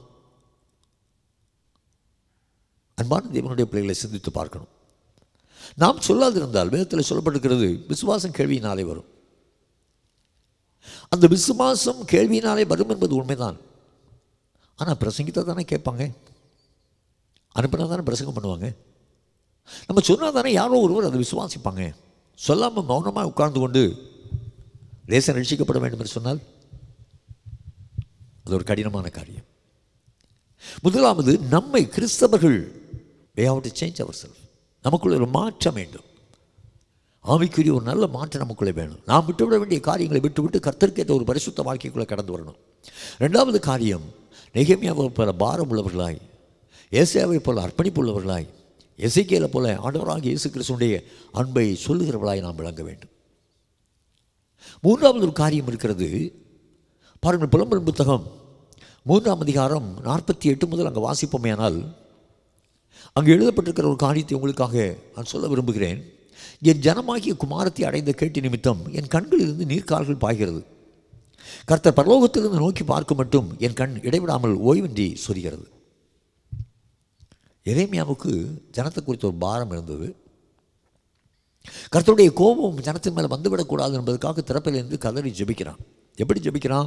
அன்பான தேவனுடைய பிள்ளைகளை சிந்தித்து பார்க்கணும் நாம் சொல்லாதிருந்தால் வேதத்தில் சொல்லப்பட்டிருக்கிறது விசுவாசம் கேள்வியினாலே வரும் அந்த விசுவாசம் கேள்வியினாலே வரும் என்பது உண்மைதான் ஆனால் பிரசங்கித்தா தானே கேட்பாங்க அனுப்பினா தானே பிரசங்கம் பண்ணுவாங்க நம்ம சொன்னால் தானே யாரோ ஒருவர் அதை விசுவாசிப்பாங்க சொல்லாமல் மௌனமாக உட்கார்ந்து கொண்டு தேசம் ரட்சிக்கப்பட வேண்டும் என்று சொன்னால் அது ஒரு கடினமான காரியம் முதலாவது நம்மை கிறிஸ்தவர்கள் we have to change our self நமக்குள்ள ஒரு மாற்றம் வேண்டும் ஆவிக்குரிய ஒரு நல்ல மாற்றம் நமக்குள்ளே வேணும் நாம் விட்டுவிட வேண்டிய காரியங்களை விட்டு விட்டு கர்த்தருக்கேற்ற ஒரு பரிசுத்த வாழ்க்கைக்குள்ளே கடந்து வரணும் ரெண்டாவது காரியம் நெகமியாவை போல பாரம் உள்ளவர்களாய் ஏசியாவை போல அர்ப்பணிப்பு உள்ளவர்களாய் எசைக்கியலை போல ஆண்டவராக இயேசு கிறிஸ்துடைய அன்பை சொல்லுகிறவர்களாய் நாம் விளங்க வேண்டும் மூன்றாவது ஒரு காரியம் இருக்கிறது பாருங்கள் புலம்பல் புத்தகம் மூன்றாம் அதிகாரம் நாற்பத்தி எட்டு முதல் அங்கே வாசிப்போமேயானால் அங்கே எழுதப்பட்டிருக்கிற ஒரு காரியத்தை உங்களுக்காக நான் சொல்ல விரும்புகிறேன் என் ஜனமாகிய குமாரத்தை அடைந்த கேட்டு நிமித்தம் என் கண்களிலிருந்து நீர்க்கால்கள் பாய்கிறது கர்த்தர் பரலோகத்திலிருந்து நோக்கி பார்க்க மட்டும் என் கண் இடைவிடாமல் ஓய்வின்றி சொரிகிறது எரேமியாவுக்கு ஜனத்தை குறித்த ஒரு பாரம் இருந்தது கர்த்தருடைய கோபம் ஜனத்தின் மேலே வந்துவிடக்கூடாது என்பதற்காக திறப்பிலிருந்து கதறி ஜெபிக்கிறான் எப்படி ஜெபிக்கிறான்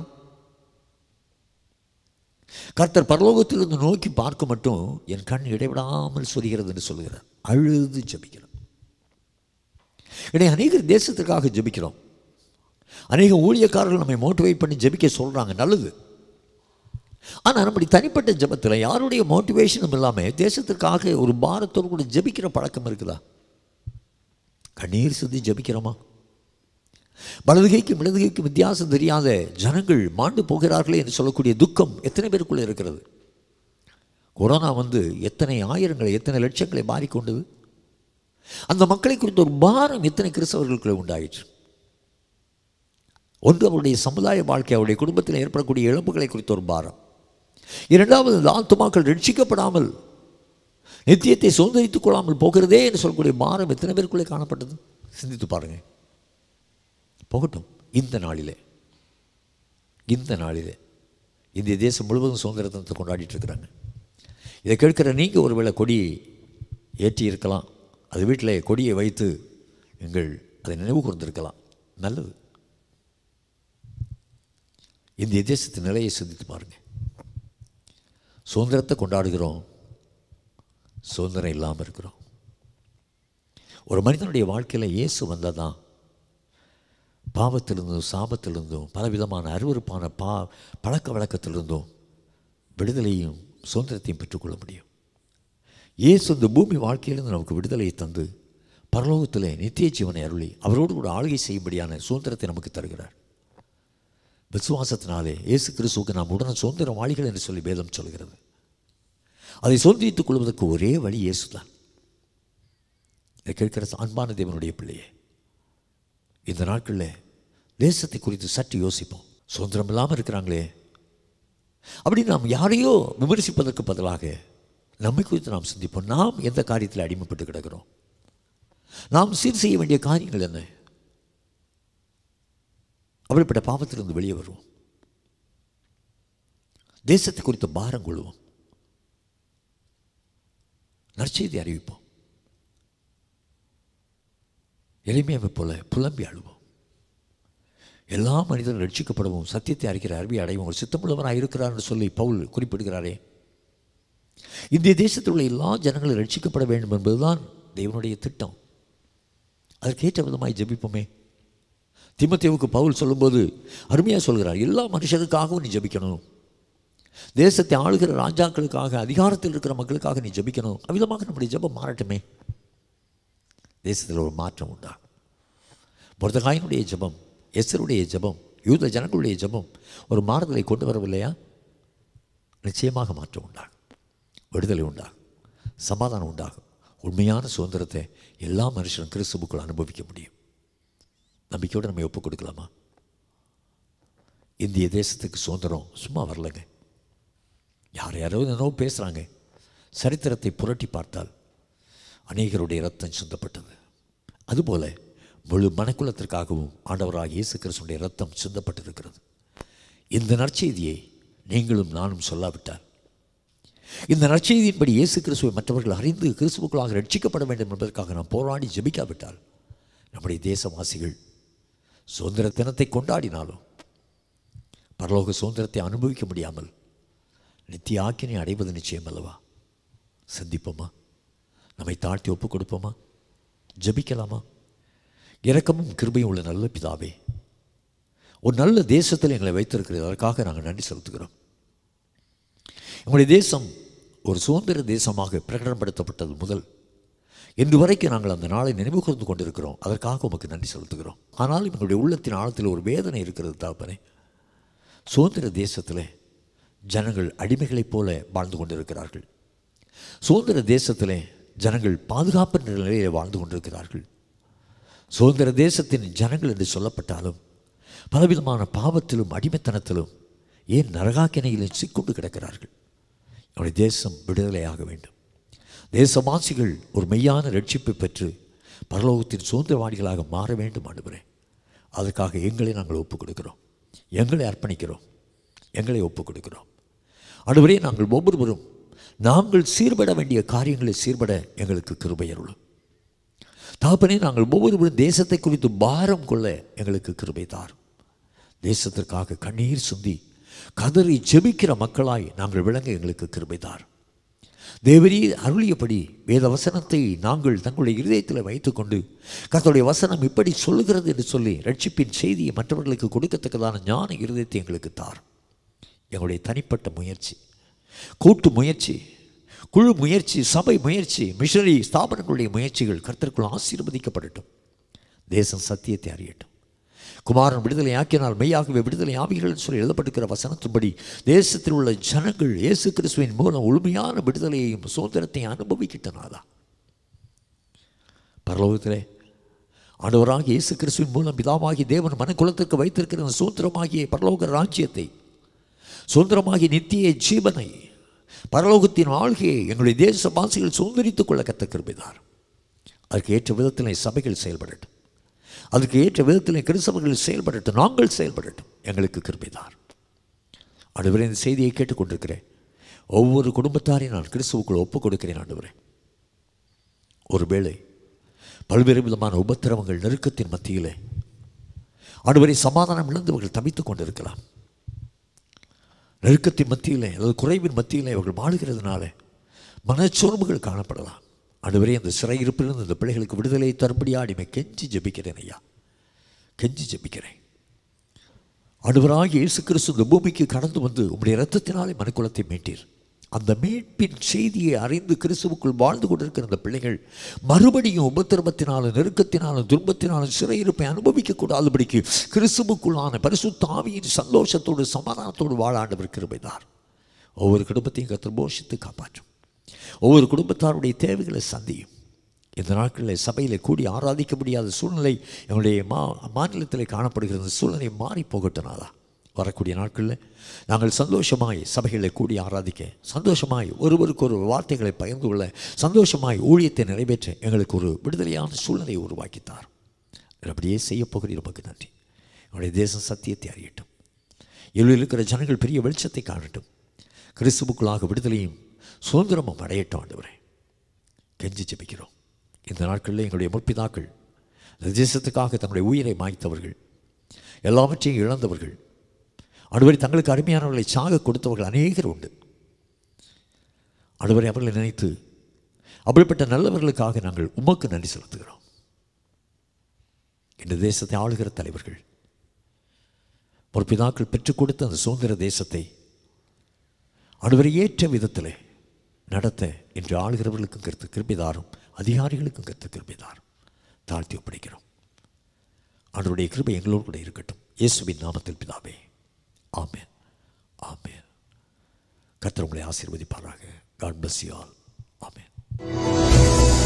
கர்த்தர் பரலோகத்திலிருந்து நோக்கி பார்க்க மட்டும் என் கண் இடைவிடாமல் சொல்கிறது என்று சொல்கிறார் அழுது ஜெபிக்கிறான் இடையே அநேகர் தேசத்திற்காக ஜெபிக்கிறோம் அநேக ஊழியக்காரர்கள் நம்மை மோட்டிவேட் பண்ணி ஜெபிக்க சொல்கிறாங்க நல்லது ஆனால் நம்முடைய தனிப்பட்ட ஜெபத்தில் யாருடைய மோட்டிவேஷனும் இல்லாமல் தேசத்திற்காக ஒரு பாரத்தோடு கூட ஜெபிக்கிற பழக்கம் இருக்குதா கண்ணீர் சிந்தி ஜெபிக்கிறோமா வலதுகைக்கும் இடதுகைக்கும் வித்தியாசம் தெரியாத ஜனங்கள் மாண்டு போகிறார்களே என்று சொல்லக்கூடிய துக்கம் எத்தனை பேருக்குள்ளே இருக்கிறது கொரோனா வந்து எத்தனை ஆயிரங்களை எத்தனை லட்சங்களை மாறிக்கொண்டது அந்த மக்களை குறித்த ஒரு பாரம் எத்தனை கிறிஸ்தவர்களுக்குள்ளே உண்டாயிற்று ஒன்று அவருடைய சமுதாய வாழ்க்கை அவருடைய குடும்பத்தில் ஏற்படக்கூடிய இழப்புகளை குறித்த ஒரு பாரம் இரண்டாவது இந்த ஆத்துமாக்கள் ரட்சிக்கப்படாமல் நித்தியத்தை சுதந்திரித்துக் கொள்ளாமல் போகிறதே என்று சொல்லக்கூடிய பாரம் எத்தனை பேருக்குள்ளே காணப்பட்டது சிந்தித்து பாருங்க போகட்டும் இந்த நாளிலே இந்த நாளிலே இந்திய தேசம் முழுவதும் சுதந்திர தினத்தை கொண்டாடிட்டு இருக்கிறாங்க இதை கேட்கிற நீங்கள் ஒருவேளை கொடி ஏற்றி இருக்கலாம் அது வீட்டில் கொடியை வைத்து நீங்கள் அதை நினைவு கூர்ந்திருக்கலாம் நல்லது இந்திய தேசத்தின் நிலையை சிந்தித்து பாருங்கள் சுதந்திரத்தை கொண்டாடுகிறோம் சுதந்திரம் இல்லாமல் இருக்கிறோம் ஒரு மனிதனுடைய வாழ்க்கையில் இயேசு வந்தால் தான் பாவத்திலிருந்தும் சாபத்திலிருந்தும் பலவிதமான அருவருப்பான பா பழக்க வழக்கத்திலிருந்தும் விடுதலையும் சுதந்திரத்தையும் பெற்றுக்கொள்ள முடியும் இயேசு இந்த பூமி வாழ்க்கையிலிருந்து நமக்கு விடுதலையை தந்து பரலோகத்தில் நித்திய ஜீவனை அருளி அவரோடு கூட ஆளுகை செய்யும்படியான சுதந்திரத்தை நமக்கு தருகிறார் விசுவாசத்தினாலே இயேசு கிறிஸ்துவுக்கு நாம் உடனே சுதந்திரவாளிகள் என்று சொல்லி வேதம் சொல்கிறது அதை சுதந்திரித்துக் கொள்வதற்கு ஒரே வழி இயேசு தான் இதை கேட்கிற அன்பான தேவனுடைய பிள்ளையே இந்த நாட்களில் தேசத்தை குறித்து சற்று யோசிப்போம் சுதந்திரம் இல்லாமல் இருக்கிறாங்களே அப்படி நாம் யாரையோ விமர்சிப்பதற்கு பதிலாக நம்மை குறித்து நாம் சிந்திப்போம் நாம் எந்த காரியத்தில் அடிமைப்பட்டு கிடக்கிறோம் நாம் சீர் செய்ய வேண்டிய காரியங்கள் என்ன அப்படிப்பட்ட பாவத்திலிருந்து வெளியே வருவோம் தேசத்தை குறித்த பாரம் கொள்வோம் நற்செய்தி அறிவிப்போம் எளிமையாவை போல புலம்பி அழுவோம் எல்லா மனிதரும் ரட்சிக்கப்படவும் சத்தியத்தை அறிக்கிற அறிவை அடையும் ஒரு சித்தமுள்ளவராக இருக்கிறார் என்று சொல்லி பவுல் குறிப்பிடுகிறாரே இந்திய தேசத்தில் உள்ள எல்லா ஜனங்களும் ரட்சிக்கப்பட வேண்டும் என்பதுதான் தேவனுடைய திட்டம் அதற்கேற்ற விதமாய் ஜெபிப்போமே திமுத்தேவுக்கு பவுல் சொல்லும்போது அருமையாக சொல்கிறார் எல்லா மனுஷருக்காகவும் நீ ஜெபிக்கணும் தேசத்தை ஆளுகிற ராஜாக்களுக்காக அதிகாரத்தில் இருக்கிற மக்களுக்காக நீ ஜெபிக்கணும் அவ்விதமாக நம்முடைய ஜெபம் மாறட்டுமே தேசத்தில் ஒரு மாற்றம் உண்டா முருதகாயினுடைய ஜெபம் எஸ்தருடைய ஜெபம் யூத ஜனங்களுடைய ஜெபம் ஒரு மாறுதலை கொண்டு வரவில்லையா நிச்சயமாக மாற்றம் உண்டாகும் விடுதலை உண்டாகும் சமாதானம் உண்டாகும் உண்மையான சுதந்திரத்தை எல்லா மனுஷனும் கிறிஸ்துவுக்குள் அனுபவிக்க முடியும் நம்பிக்கையோடு நம்ம ஒப்புக் கொடுக்கலாமா இந்திய தேசத்துக்கு சுதந்திரம் சும்மா வரலைங்க யார் யாராவது என்னவோ பேசுகிறாங்க சரித்திரத்தை புரட்டி பார்த்தால் அநேகருடைய ரத்தம் சிந்தப்பட்டது அதுபோல முழு மனக்குலத்திற்காகவும் ஆண்டவராக இயேசு கிறிஸ்துடைய ரத்தம் சிந்தப்பட்டிருக்கிறது இந்த நற்செய்தியை நீங்களும் நானும் சொல்லாவிட்டால் இந்த நற்செய்தியின்படி இயேசு கிறிஸ்துவை மற்றவர்கள் அறிந்து கிறிஸ்துவுக்களாக ரட்சிக்கப்பட வேண்டும் என்பதற்காக நாம் போராடி ஜெபிக்காவிட்டால் நம்முடைய தேசவாசிகள் சுதந்திர தினத்தை கொண்டாடினாலும் பரலோக சுதந்திரத்தை அனுபவிக்க முடியாமல் நித்திய ஆக்கினை அடைவது நிச்சயம் அல்லவா சந்திப்போமா நம்மை தாழ்த்தி ஒப்புக் கொடுப்போமா ஜெபிக்கலாமா இரக்கமும் கிருபையும் உள்ள நல்ல பிதாவே ஒரு நல்ல தேசத்தில் எங்களை வைத்திருக்கிறது அதற்காக நாங்கள் நன்றி செலுத்துகிறோம் எங்களுடைய தேசம் ஒரு சுதந்திர தேசமாக பிரகடனப்படுத்தப்பட்டது முதல் இன்று வரைக்கும் நாங்கள் அந்த நாளை நினைவு கூர்ந்து கொண்டிருக்கிறோம் அதற்காக உமக்கு நன்றி செலுத்துகிறோம் ஆனால் எங்களுடைய உள்ளத்தின் ஆழத்தில் ஒரு வேதனை இருக்கிறது தாப்பனே சுதந்திர தேசத்தில் ஜனங்கள் அடிமைகளைப் போல வாழ்ந்து கொண்டிருக்கிறார்கள் சுதந்திர தேசத்திலே ஜனங்கள் பாதுகாப்பு நிலையிலே வாழ்ந்து கொண்டிருக்கிறார்கள் சுதந்திர தேசத்தின் ஜனங்கள் என்று சொல்லப்பட்டாலும் பலவிதமான பாவத்திலும் அடிமைத்தனத்திலும் ஏன் நரகாக்கினையிலும் சிக்கொண்டு கிடக்கிறார்கள் நம்முடைய தேசம் விடுதலையாக வேண்டும் தேசவாசிகள் ஒரு மெய்யான ரட்சிப்பை பெற்று பரலோகத்தின் சுதந்திரவாதிகளாக மாற வேண்டும் ஆண்டுகிறே அதற்காக எங்களை நாங்கள் ஒப்புக் கொடுக்கிறோம் எங்களை அர்ப்பணிக்கிறோம் எங்களை ஒப்புக் கொடுக்கிறோம் அடுவரே நாங்கள் ஒவ்வொருவரும் நாங்கள் சீர்பட வேண்டிய காரியங்களை சீர்பட எங்களுக்கு கிருபை அருளும் தாப்பனே நாங்கள் ஒவ்வொருவரும் தேசத்தை குறித்து பாரம் கொள்ள எங்களுக்கு கிருபை தாரும் தேசத்திற்காக கண்ணீர் சிந்தி கதறி ஜெபிக்கிற மக்களாய் நாங்கள் விளங்க எங்களுக்கு கிருபை தாரும் தேவரீ அருளியபடி வேத வசனத்தை நாங்கள் தங்களுடைய இருதயத்தில் வைத்துக்கொண்டு கர்த்தருடைய வசனம் இப்படி சொல்லுகிறது என்று சொல்லி ரட்சிப்பின் செய்தியை மற்றவர்களுக்கு கொடுக்கத்தக்கதான ஞான இருதயத்தை எங்களுக்கு தாரும் எங்களுடைய தனிப்பட்ட முயற்சி கூட்டு முயற்சி குழு முயற்சி சபை முயற்சி மிஷனரி ஸ்தாபனங்களுடைய முயற்சிகள் கர்த்தருக்குள் ஆசீர்வதிக்கப்படட்டும் தேசம் சத்தியத்தை அறியட்டும் குமாரன் விடுதலை ஆக்கினால் மெய்யாகவே விடுதலை ஆவிகள் சொல்லி எழுதப்பட்டிருக்கிற வசனத்தின்படி தேசத்தில் உள்ள ஜனங்கள் இயேசு கிறிஸ்துவின் மூலம் முழுமையான விடுதலையையும் சுதந்திரத்தையும் அனுபவிக்கிட்டனாதா பரலோகத்திலே ஆண்டவராக இயேசு கிறிஸ்துவின் மூலம் பிதாவாகி தேவன் மனக்குலத்திற்கு வைத்திருக்கிற அந்த சுதந்திரமாகிய பரலோக ராஜ்யத்தை சுதந்திரமாகிய நித்திய ஜீவனை பரலோகத்தின் ஆள்கையை எங்களுடைய தேசவாசிகள் சுதந்திரித்துக் கொள்ள கத்த கிருபிதார் அதற்கு ஏற்ற விதத்தில் சபைகள் செயல்படட்டும் அதுக்கு ஏற்ற விதத்தில் கிறிஸ்தவர்கள் செயல்படட்டும் நாங்கள் செயல்படட்டும் எங்களுக்கு கிருபிதார் ஆண்டவரே இந்த செய்தியை கேட்டுக்கொண்டிருக்கிறேன் ஒவ்வொரு குடும்பத்தாரையும் நான் கிறிஸ்துவுக்குள் ஒப்புக் கொடுக்கிறேன் ஆண்டவரே ஒருவேளை பல்வேறு விதமான உபத்திரவங்கள் நெருக்கத்தின் மத்தியிலே ஆண்டவரை சமாதானம் இழந்தவர்கள் தவித்துக் கொண்டிருக்கலாம் நெருக்கத்தின் மத்தியிலே அல்லது குறைவின் மத்தியிலே அவர்கள் வாழுகிறதுனால மனச்சோர்வுகள் காணப்படலாம் ஆண்டவரே அந்த சிறையிருப்பிலிருந்து இந்த பிள்ளைகளுக்கு விடுதலை தரும்படியா அடிமை கெஞ்சி ஜெபிக்கிறேன் ஐயா கெஞ்சி ஜெபிக்கிறேன் ஆண்டவராகிய இயேசு கிறிஸ்து இந்த பூமிக்கு கடந்து வந்து உம்முடைய இரத்தத்தினாலே மனுக்குலத்தை மீட்டீர் அந்த மீட்பின் செய்தியை அறிந்து கிறிஸ்துவுக்குள் வாழ்ந்து கொண்டிருக்கிற அந்த பிள்ளைகள் மறுபடியும் உபத்திரவத்தினாலும் நெருக்கத்தினாலும் துன்பத்தினாலும் சிறையிருப்பை அனுபவிக்கக்கூடாதபடிக்கு கிறிஸ்துவுக்குள்ளான பரிசுத்த ஆவியின் சந்தோஷத்தோடு சமாதானத்தோடு வாழ ஆண்டவர் கிருபைதார் ஒவ்வொரு குடும்பத்தையும் கத்தர் போஷித்து காப்பாற்றும் ஒவ்வொரு குடும்பத்தாருடைய தேவைகளை சந்தியும் இந்த நாட்களில் சபையில் கூடி ஆராதிக்க முடியாத சூழ்நிலை எங்களுடைய மா மாநிலத்தில் காணப்படுகிற இந்த சூழ்நிலை மாறி போகட்டனாதா வரக்கூடிய நாட்களில் நாங்கள் சந்தோஷமாய் சபைகளை கூடி ஆராதிக்க சந்தோஷமாய் ஒருவருக்கு ஒரு வார்த்தைகளை பகிர்ந்து கொள்ள சந்தோஷமாய் ஊழியத்தை நிறைவேற்ற எங்களுக்கு ஒரு விடுதலையான சூழ்நிலையை உருவாக்கித்தார் அப்படியே செய்ய போகிறீர் நமக்கு நன்றி எங்களுடைய தேசம் சத்தியத்தை அறியட்டும் இதில் இருக்கிற ஜனங்கள் பெரிய வெளிச்சத்தை காணட்டும் கிறிஸ்துவுக்குள்ளாக விடுதலையும் சுதந்திரமும் அடையட்டும் ஆண்டவரே கெஞ்சி ஜெபிக்கிறோம் இந்த நாட்களில் எங்களுடைய முற்பிதாக்கள் இந்த தேசத்துக்காக தங்களுடைய உயிரை மாய்த்தவர்கள் எல்லாவற்றையும் இழந்தவர்கள் அடுவரை தங்களுக்கு அருமையானவர்களை சாக கொடுத்தவர்கள் அநேகர் உண்டு அடுவரை அவர்களை நினைத்து அப்படிப்பட்ட நல்லவர்களுக்காக நாங்கள் உமக்கு நன்றி செலுத்துகிறோம் இந்த தேசத்தை ஆளுகிற தலைவர்கள் முற்பிதாக்கள் பெற்றுக் கொடுத்த அந்த சுதந்திர தேசத்தை அடுவரை ஏற்ற விதத்தில் நடத்த இன்று ஆளுகிறவர்களுக்கும் கருத்து கிருபிதாரும் அதிகாரிகளுக்கும் கருத்து கிருபிதாரும் தாழ்த்தி ஒப்படைக்கிறோம் ஆண்டவருடைய கிருபை எங்களோடு கூட இருக்கட்டும் இயேசுவின் நாமத்தில் பிதாவே ஆமென் ஆமென் கர்த்தர் உங்களை ஆசீர்வதிப்பாராக God bless you all amen